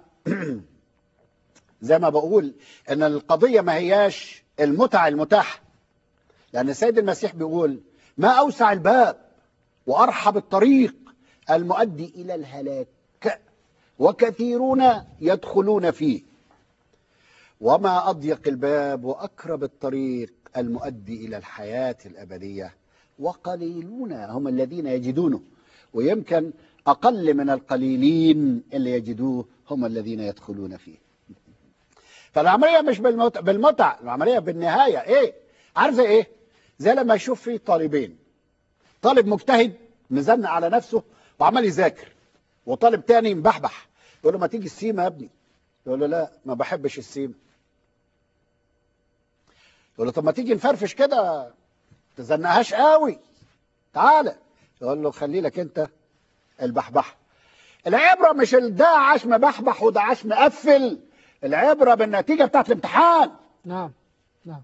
B: زي ما بقول ان القضيه ما هياش المتع المتاحه لان السيد المسيح بيقول ما اوسع الباب وارحب الطريق المؤدي الى الهلاك وكثيرون يدخلون فيه وما اضيق الباب واقرب الطريق المؤدي الى الحياه الابديه وقليلون هم الذين يجدونه ويمكن اقل من القليلين اللي يجدوه هم الذين يدخلون فيه فالعمليه مش بالمتع, بالمتع العمليه بالنهايه ايه عارف زي ايه زي لما يشوف في طالبين طالب مجتهد مزنق على نفسه وعمال يذاكر وطالب تاني مبحبح يقول له ما تيجي السيمه يا ابني يقول له لا ما بحبش السيمه يقول له طب ما تيجي نفرفش كده تزنقهاش قوي تعالى يقول له خلي لك انت البحبحه العبره مش ال- ده عاش مبحبح وده عاش مقفل العبره بالنتيجه بتاعت الامتحان
A: نعم نعم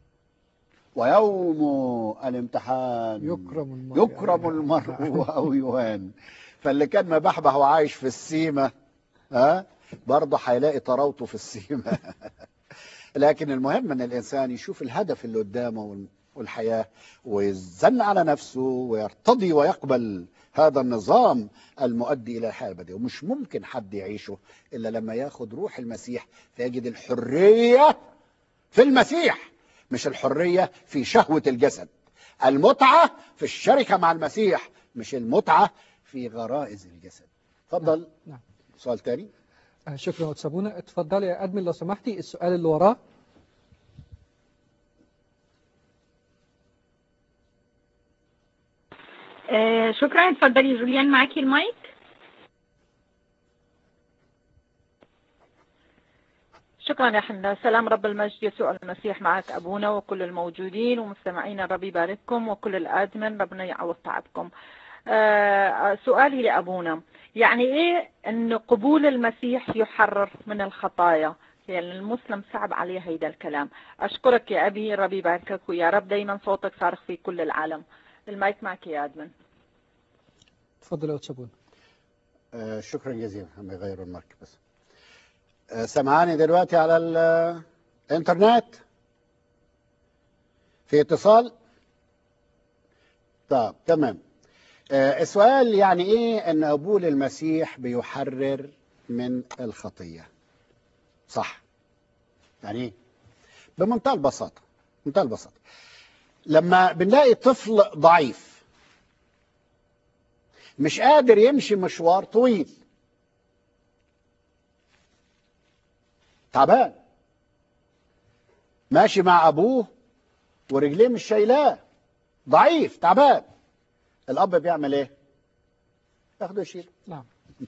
B: ويوم الامتحان
A: يكرم المرء
B: يكرم المرء او يهان فاللي كان مبحبح وعايش في السيمه ها برضه هيلاقي طراوته في السيمه لكن المهم ان الانسان يشوف الهدف اللي قدامه وال- والحياه ويزن على نفسه ويرتضي ويقبل هذا النظام المؤدي الى الحياه الابديه ومش ممكن حد يعيشه الا لما ياخد روح المسيح فيجد الحريه في المسيح مش الحريه في شهوه الجسد المتعه في الشركه مع المسيح مش المتعه في غرائز الجسد اتفضل
A: نعم.
B: سؤال تاني
A: آه، شكرا يا سابونا اتفضلي يا ادمن لو سمحتي السؤال اللي وراه
C: آه، شكرا اتفضلي جوليان معاكي المايك
F: شكرا يا حنا سلام رب المجد يسوع المسيح معك أبونا وكل الموجودين ومستمعينا ربي يبارككم وكل الآدمن ربنا يعوض تعبكم آه سؤالي لأبونا يعني إيه أن قبول المسيح يحرر من الخطايا يعني المسلم صعب عليه هيدا الكلام أشكرك يا أبي ربي يباركك ويا رب دايما صوتك صارخ في كل العالم المايك معك يا أدمن
A: اتفضل يا سابونا
B: آه شكرا جزيلا هم يغيروا المارك بس آه سمعاني دلوقتي على ال- الانترنت في اتصال طب تمام آه السؤال يعني ايه ان قبول المسيح بيحرر من الخطيه صح يعني ايه بمنتهى البساطه بمنتهى البساطه لما بنلاقي طفل ضعيف مش قادر يمشي مشوار طويل تعبان ماشي مع ابوه ورجليه مش شايلاه ضعيف تعبان الاب بيعمل ايه ياخده يشيله
A: نعم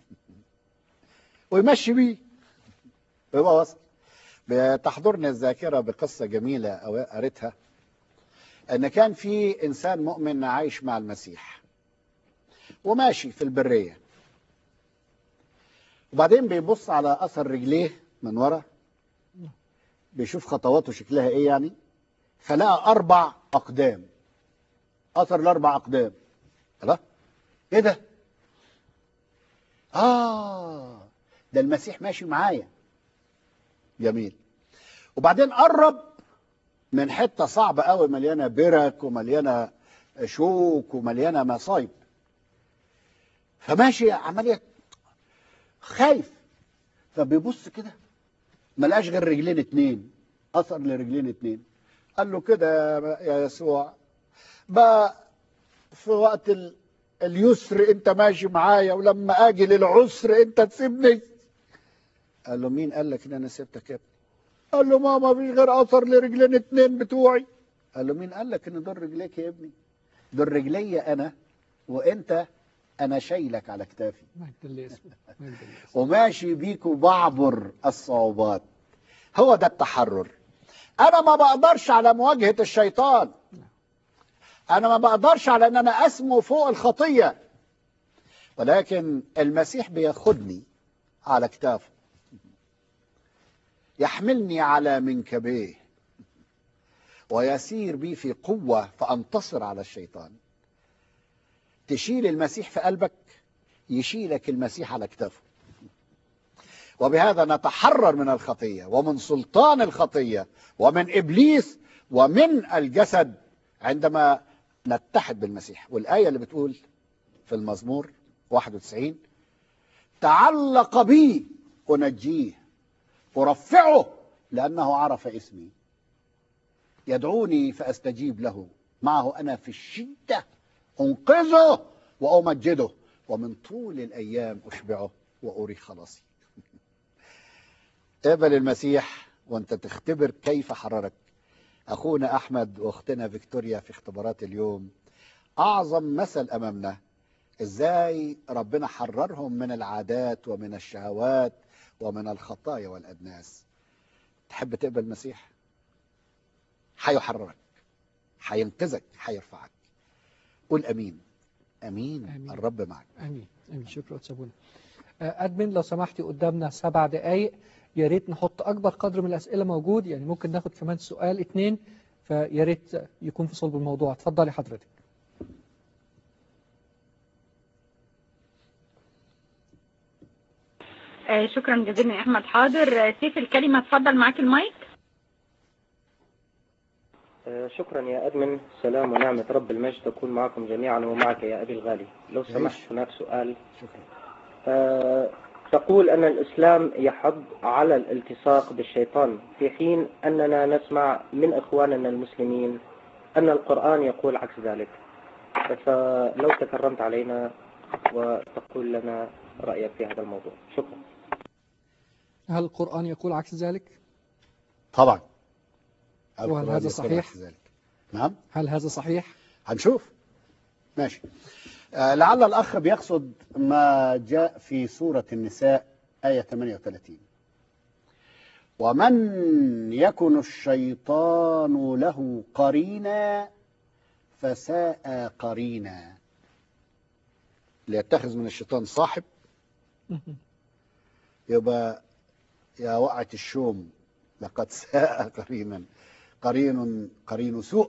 B: ويمشي بيه ويبقى وصل بتحضرني الذاكره بقصه جميله أو قريتها ان كان في انسان مؤمن عايش مع المسيح وماشي في البريه وبعدين بيبص على اثر رجليه من ورا بيشوف خطواته شكلها ايه يعني فلقى اربع اقدام اثر الاربع اقدام الله ايه ده اه ده المسيح ماشي معايا جميل وبعدين قرب من حته صعبه قوي مليانه برك ومليانه شوك ومليانه مصايب فماشي عمليه خايف فبيبص كده ما لقاش غير رجلين اتنين اثر لرجلين اتنين قال له كده يا يسوع بقى في وقت ال- اليسر انت ماشي معايا ولما اجي للعسر انت تسيبني قال له مين قال لك ان انا سبتك يا ابني قال له ماما مفيش غير اثر لرجلين اتنين بتوعي قال له مين قال لك ان دول رجليك يا ابني دول رجلي انا وانت انا شايلك على كتافي
A: مجد الله اسمه مجد الله اسمه
B: وماشي بيك وبعبر الصعوبات هو ده التحرر انا ما بقدرش على مواجهه الشيطان انا ما بقدرش على ان انا اسمو فوق الخطيه ولكن المسيح بياخدني على كتافه يحملني على منكبيه ويسير بي في قوه فانتصر على الشيطان تشيل المسيح في قلبك يشيلك المسيح على كتافه وبهذا نتحرر من الخطيه ومن سلطان الخطيه ومن ابليس ومن الجسد عندما نتحد بالمسيح والايه اللي بتقول في المزمور 91 تعلق بي انجيه ارفعه لانه عرف اسمي يدعوني فاستجيب له معه انا في الشده انقذه وامجده ومن طول الايام اشبعه واري خلاصي اقبل المسيح وانت تختبر كيف حررك اخونا احمد واختنا فيكتوريا في اختبارات اليوم اعظم مثل امامنا ازاي ربنا حررهم من العادات ومن الشهوات ومن الخطايا والادناس تحب تقبل المسيح هيحررك هينقذك هيرفعك قول امين امين,
A: آمين.
B: الرب معك
A: امين امين شكرا استاذ ابونا آه، ادمن لو سمحتي قدامنا سبع دقائق يا ريت نحط اكبر قدر من الاسئله موجود يعني ممكن ناخد كمان سؤال اتنين فيا ريت يكون في صلب الموضوع اتفضلي حضرتك
C: آه، شكرا جزيلا يا احمد حاضر آه، سيف الكلمه اتفضل معاك المايك
G: آه، شكرا يا أدمن سلام ونعمة رب المجد تكون معكم جميعا ومعك يا أبي الغالي لو سمحت هناك سؤال
B: شكرا
G: آه، تقول أن الإسلام يحض على الالتصاق بالشيطان في حين أننا نسمع من إخواننا المسلمين أن القرآن يقول عكس ذلك فلو تكرمت علينا وتقول لنا رأيك في هذا الموضوع شكرا
A: هل القرآن يقول عكس ذلك؟
B: طبعا
A: وهل
B: القرآن
A: هذا
B: يقول
A: صحيح؟
B: عكس ذلك. نعم
A: هل هذا صحيح؟
B: هنشوف ماشي آه لعل الأخ بيقصد ما جاء في سورة النساء آية 38 ومن يكن الشيطان له قرينا فساء قرينا ليتخذ من الشيطان صاحب يبقى يا وقعة الشوم لقد ساء قرينا قرين قرين سوء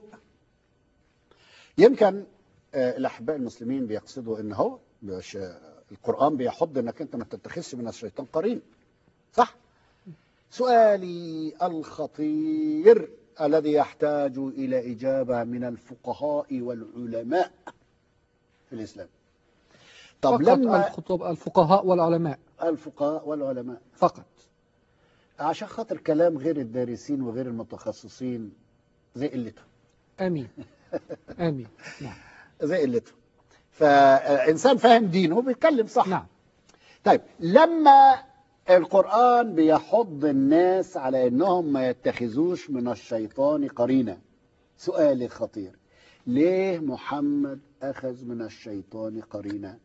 B: يمكن آه، الأحباء المسلمين بيقصدوا إن هو مش القرآن بيحض إنك أنت ما تتخذش من الشيطان قرين صح سؤالي الخطير الذي يحتاج إلى إجابة من الفقهاء والعلماء في الإسلام طب
A: فقط
B: لما
A: الخطب الفقهاء والعلماء
B: الفقهاء والعلماء
A: فقط
B: عشان خاطر كلام غير الدارسين وغير المتخصصين زي قلتهم
A: امين امين نعم
B: زي قلتهم فإنسان فاهم دينه بيتكلم صح
A: نعم
B: طيب لما القرآن بيحض الناس على انهم ما يتخذوش من الشيطان قرينا سؤالي خطير ليه محمد اخذ من الشيطان قرينا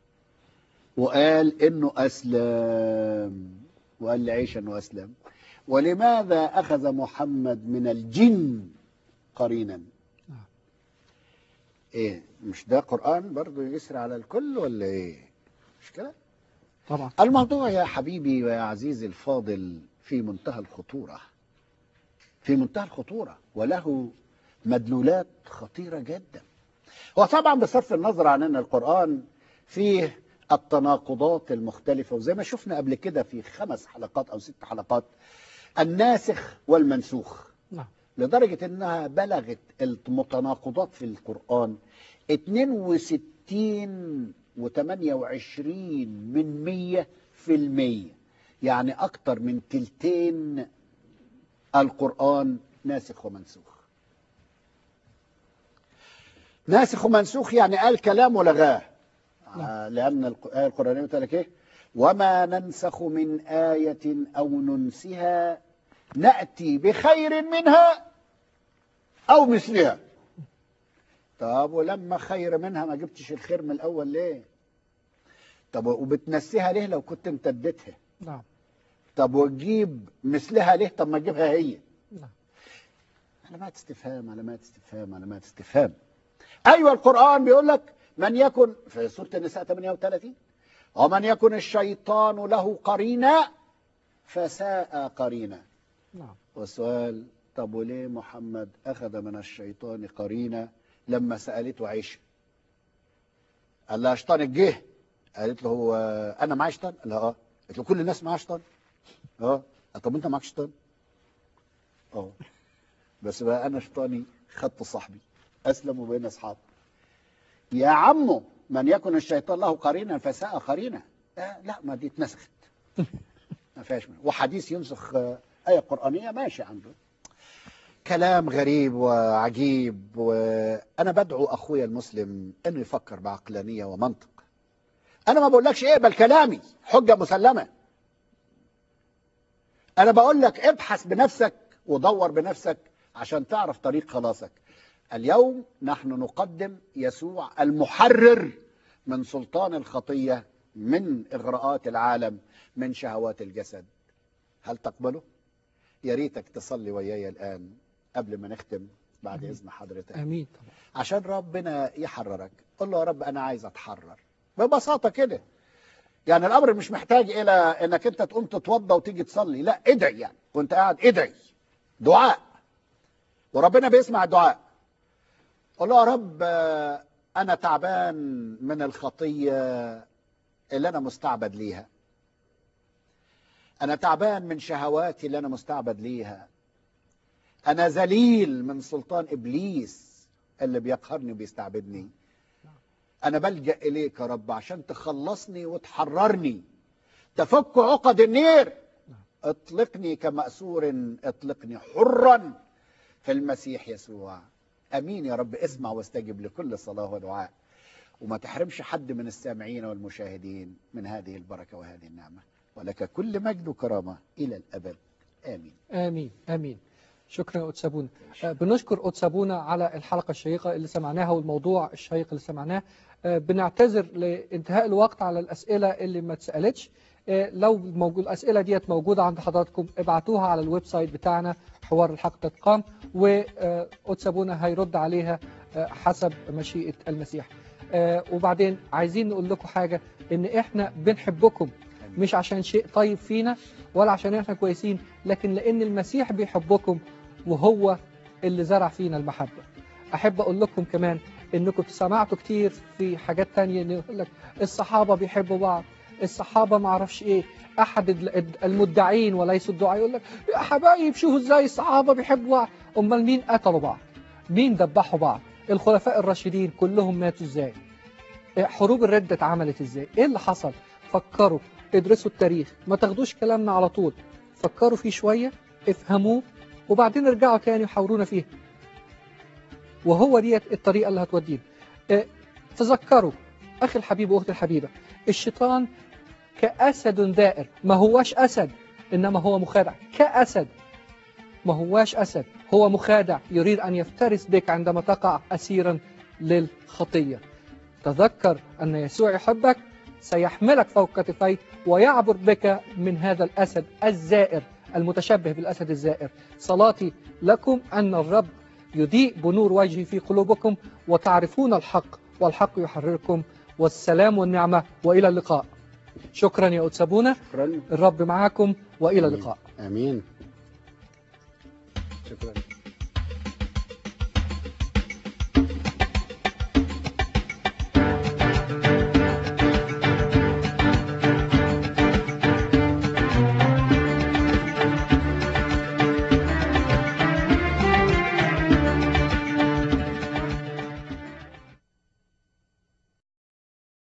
B: وقال انه اسلم وقال لي عيش انه اسلم ولماذا اخذ محمد من الجن قرينا
A: نعم.
B: ايه مش ده قرآن برضو يسري على الكل ولا ايه مش كده
A: طبعا
B: الموضوع يا حبيبي ويا عزيزي الفاضل في منتهى الخطورة في منتهى الخطورة وله مدلولات خطيرة جدا وطبعا بصرف النظر عن أن القرآن فيه التناقضات المختلفة وزي ما شفنا قبل كده في خمس حلقات أو ست حلقات الناسخ والمنسوخ
A: نعم
B: لدرجة أنها بلغت المتناقضات في القرآن 62 و28 من 100 في المية يعني أكتر من تلتين القرآن ناسخ ومنسوخ ناسخ ومنسوخ يعني قال كلام ولغاه آه، لأن الآية القرآنية بتقول لك إيه وما ننسخ من آية أو ننسها نأتي بخير منها أو مثلها طب ولما خير منها ما جبتش الخير من الأول ليه طب وبتنسيها ليه لو كنت انت اديتها
A: نعم
B: طب وتجيب مثلها ليه طب ما تجيبها هي
A: نعم
B: علامات استفهام علامات استفهام علامات استفهام ايوه القران بيقول لك من يكن في سوره النساء 38 ومن يكن الشيطان له قرينا فساء قرينا
A: نعم
B: والسؤال طب وليه محمد اخذ من الشيطان قرينا لما سالته عائشه قال لها شيطان جه قالت له هو انا معايا شيطان قال لها اه قالت له كل الناس معاها شيطان اه قال طب انت معاك شيطان اه بس بقى انا شيطاني خدت صاحبي اسلم وبقينا اصحاب يا عمو من يكن الشيطان له قرينا فساء قرينا آه لا ما دي اتنسخت ما فيهاش منه. وحديث ينسخ آه، آية قرآنية ماشي عنده كلام غريب وعجيب وأنا بدعو أخويا المسلم أنه يفكر بعقلانية ومنطق أنا ما بقولكش اقبل كلامي حجة مسلمة أنا بقول لك ابحث بنفسك ودور بنفسك عشان تعرف طريق خلاصك اليوم نحن نقدم يسوع المحرر من سلطان الخطية من إغراءات العالم من شهوات الجسد هل تقبله؟ يا ريتك تصلي وياي الآن قبل ما نختم بعد
A: أمين.
B: إذن حضرتك
A: امين طبعا
B: عشان ربنا يحررك قل له يا رب أنا عايز أتحرر ببساطة كده يعني الأمر مش محتاج إلى إنك أنت تقوم تتوضى وتيجي تصلي لا ادعي يعني وأنت قاعد ادعي دعاء وربنا بيسمع الدعاء قل له يا رب آه، أنا تعبان من الخطية اللي أنا مستعبد ليها أنا تعبان من شهواتي اللي أنا مستعبد ليها أنا ذليل من سلطان إبليس اللي بيقهرني وبيستعبدني أنا بلجأ إليك يا رب عشان تخلصني وتحررني تفك عقد النير اطلقني كمأسور اطلقني حرا في المسيح يسوع أمين يا رب اسمع واستجب لكل صلاة ودعاء وما تحرمش حد من السامعين والمشاهدين من هذه البركة وهذه النعمة ولك كل مجد وكرامة إلى الأبد آمين
A: امين امين شكرا يا أتسابونا آه، بنشكر أتسابونا على الحلقة الشيقة اللي سمعناها والموضوع الشيق اللي سمعناه آه، بنعتذر لانتهاء الوقت على الأسئلة اللي ما اتسألتش آه، لو موجود الأسئلة ديت موجودة عند حضراتكم ابعتوها على الويب سايت بتاعنا حوار الحق تتقام وأتسابونا هيرد عليها آه، حسب مشيئة المسيح آه، وبعدين عايزين نقول لكم حاجة ان احنا بنحبكم مش عشان شيء طيب فينا ولا عشان احنا كويسين لكن لان المسيح بيحبكم وهو اللي زرع فينا المحبة احب اقول لكم كمان انكم سمعتوا كتير في حاجات تانية ان يقول لك الصحابة بيحبوا بعض الصحابة ما اعرفش ايه احد ال- المدعين وليس الدعاء يقول لك يا حبايب شوفوا ازاي الصحابة بيحبوا بعض امال مين قتلوا بعض مين دبحوا بعض الخلفاء الراشدين كلهم ماتوا ازاي حروب الردة اتعملت ازاي ايه اللي حصل فكروا ادرسوا التاريخ ما تاخدوش كلامنا على طول فكروا فيه شوية افهموه وبعدين ارجعوا تاني وحاورونا فيه وهو ديت الطريقة اللي هتودينا اه، تذكروا أخي الحبيب وأختي الحبيبة الشيطان كأسد دائر ما هواش أسد إنما هو مخادع كأسد ما هواش أسد هو مخادع يريد أن يفترس بك عندما تقع أسيرا للخطية تذكر أن يسوع يحبك سيحملك فوق كتفيه ويعبر بك من هذا الأسد الزائر المتشبه بالأسد الزائر صلاتي لكم أن الرب يضيء بنور وجهه في قلوبكم وتعرفون الحق والحق يحرركم والسلام والنعمة وإلى اللقاء شكرا يا أتسابونا
B: شكرا
A: الرب معكم وإلى اللقاء
B: آمين شكرا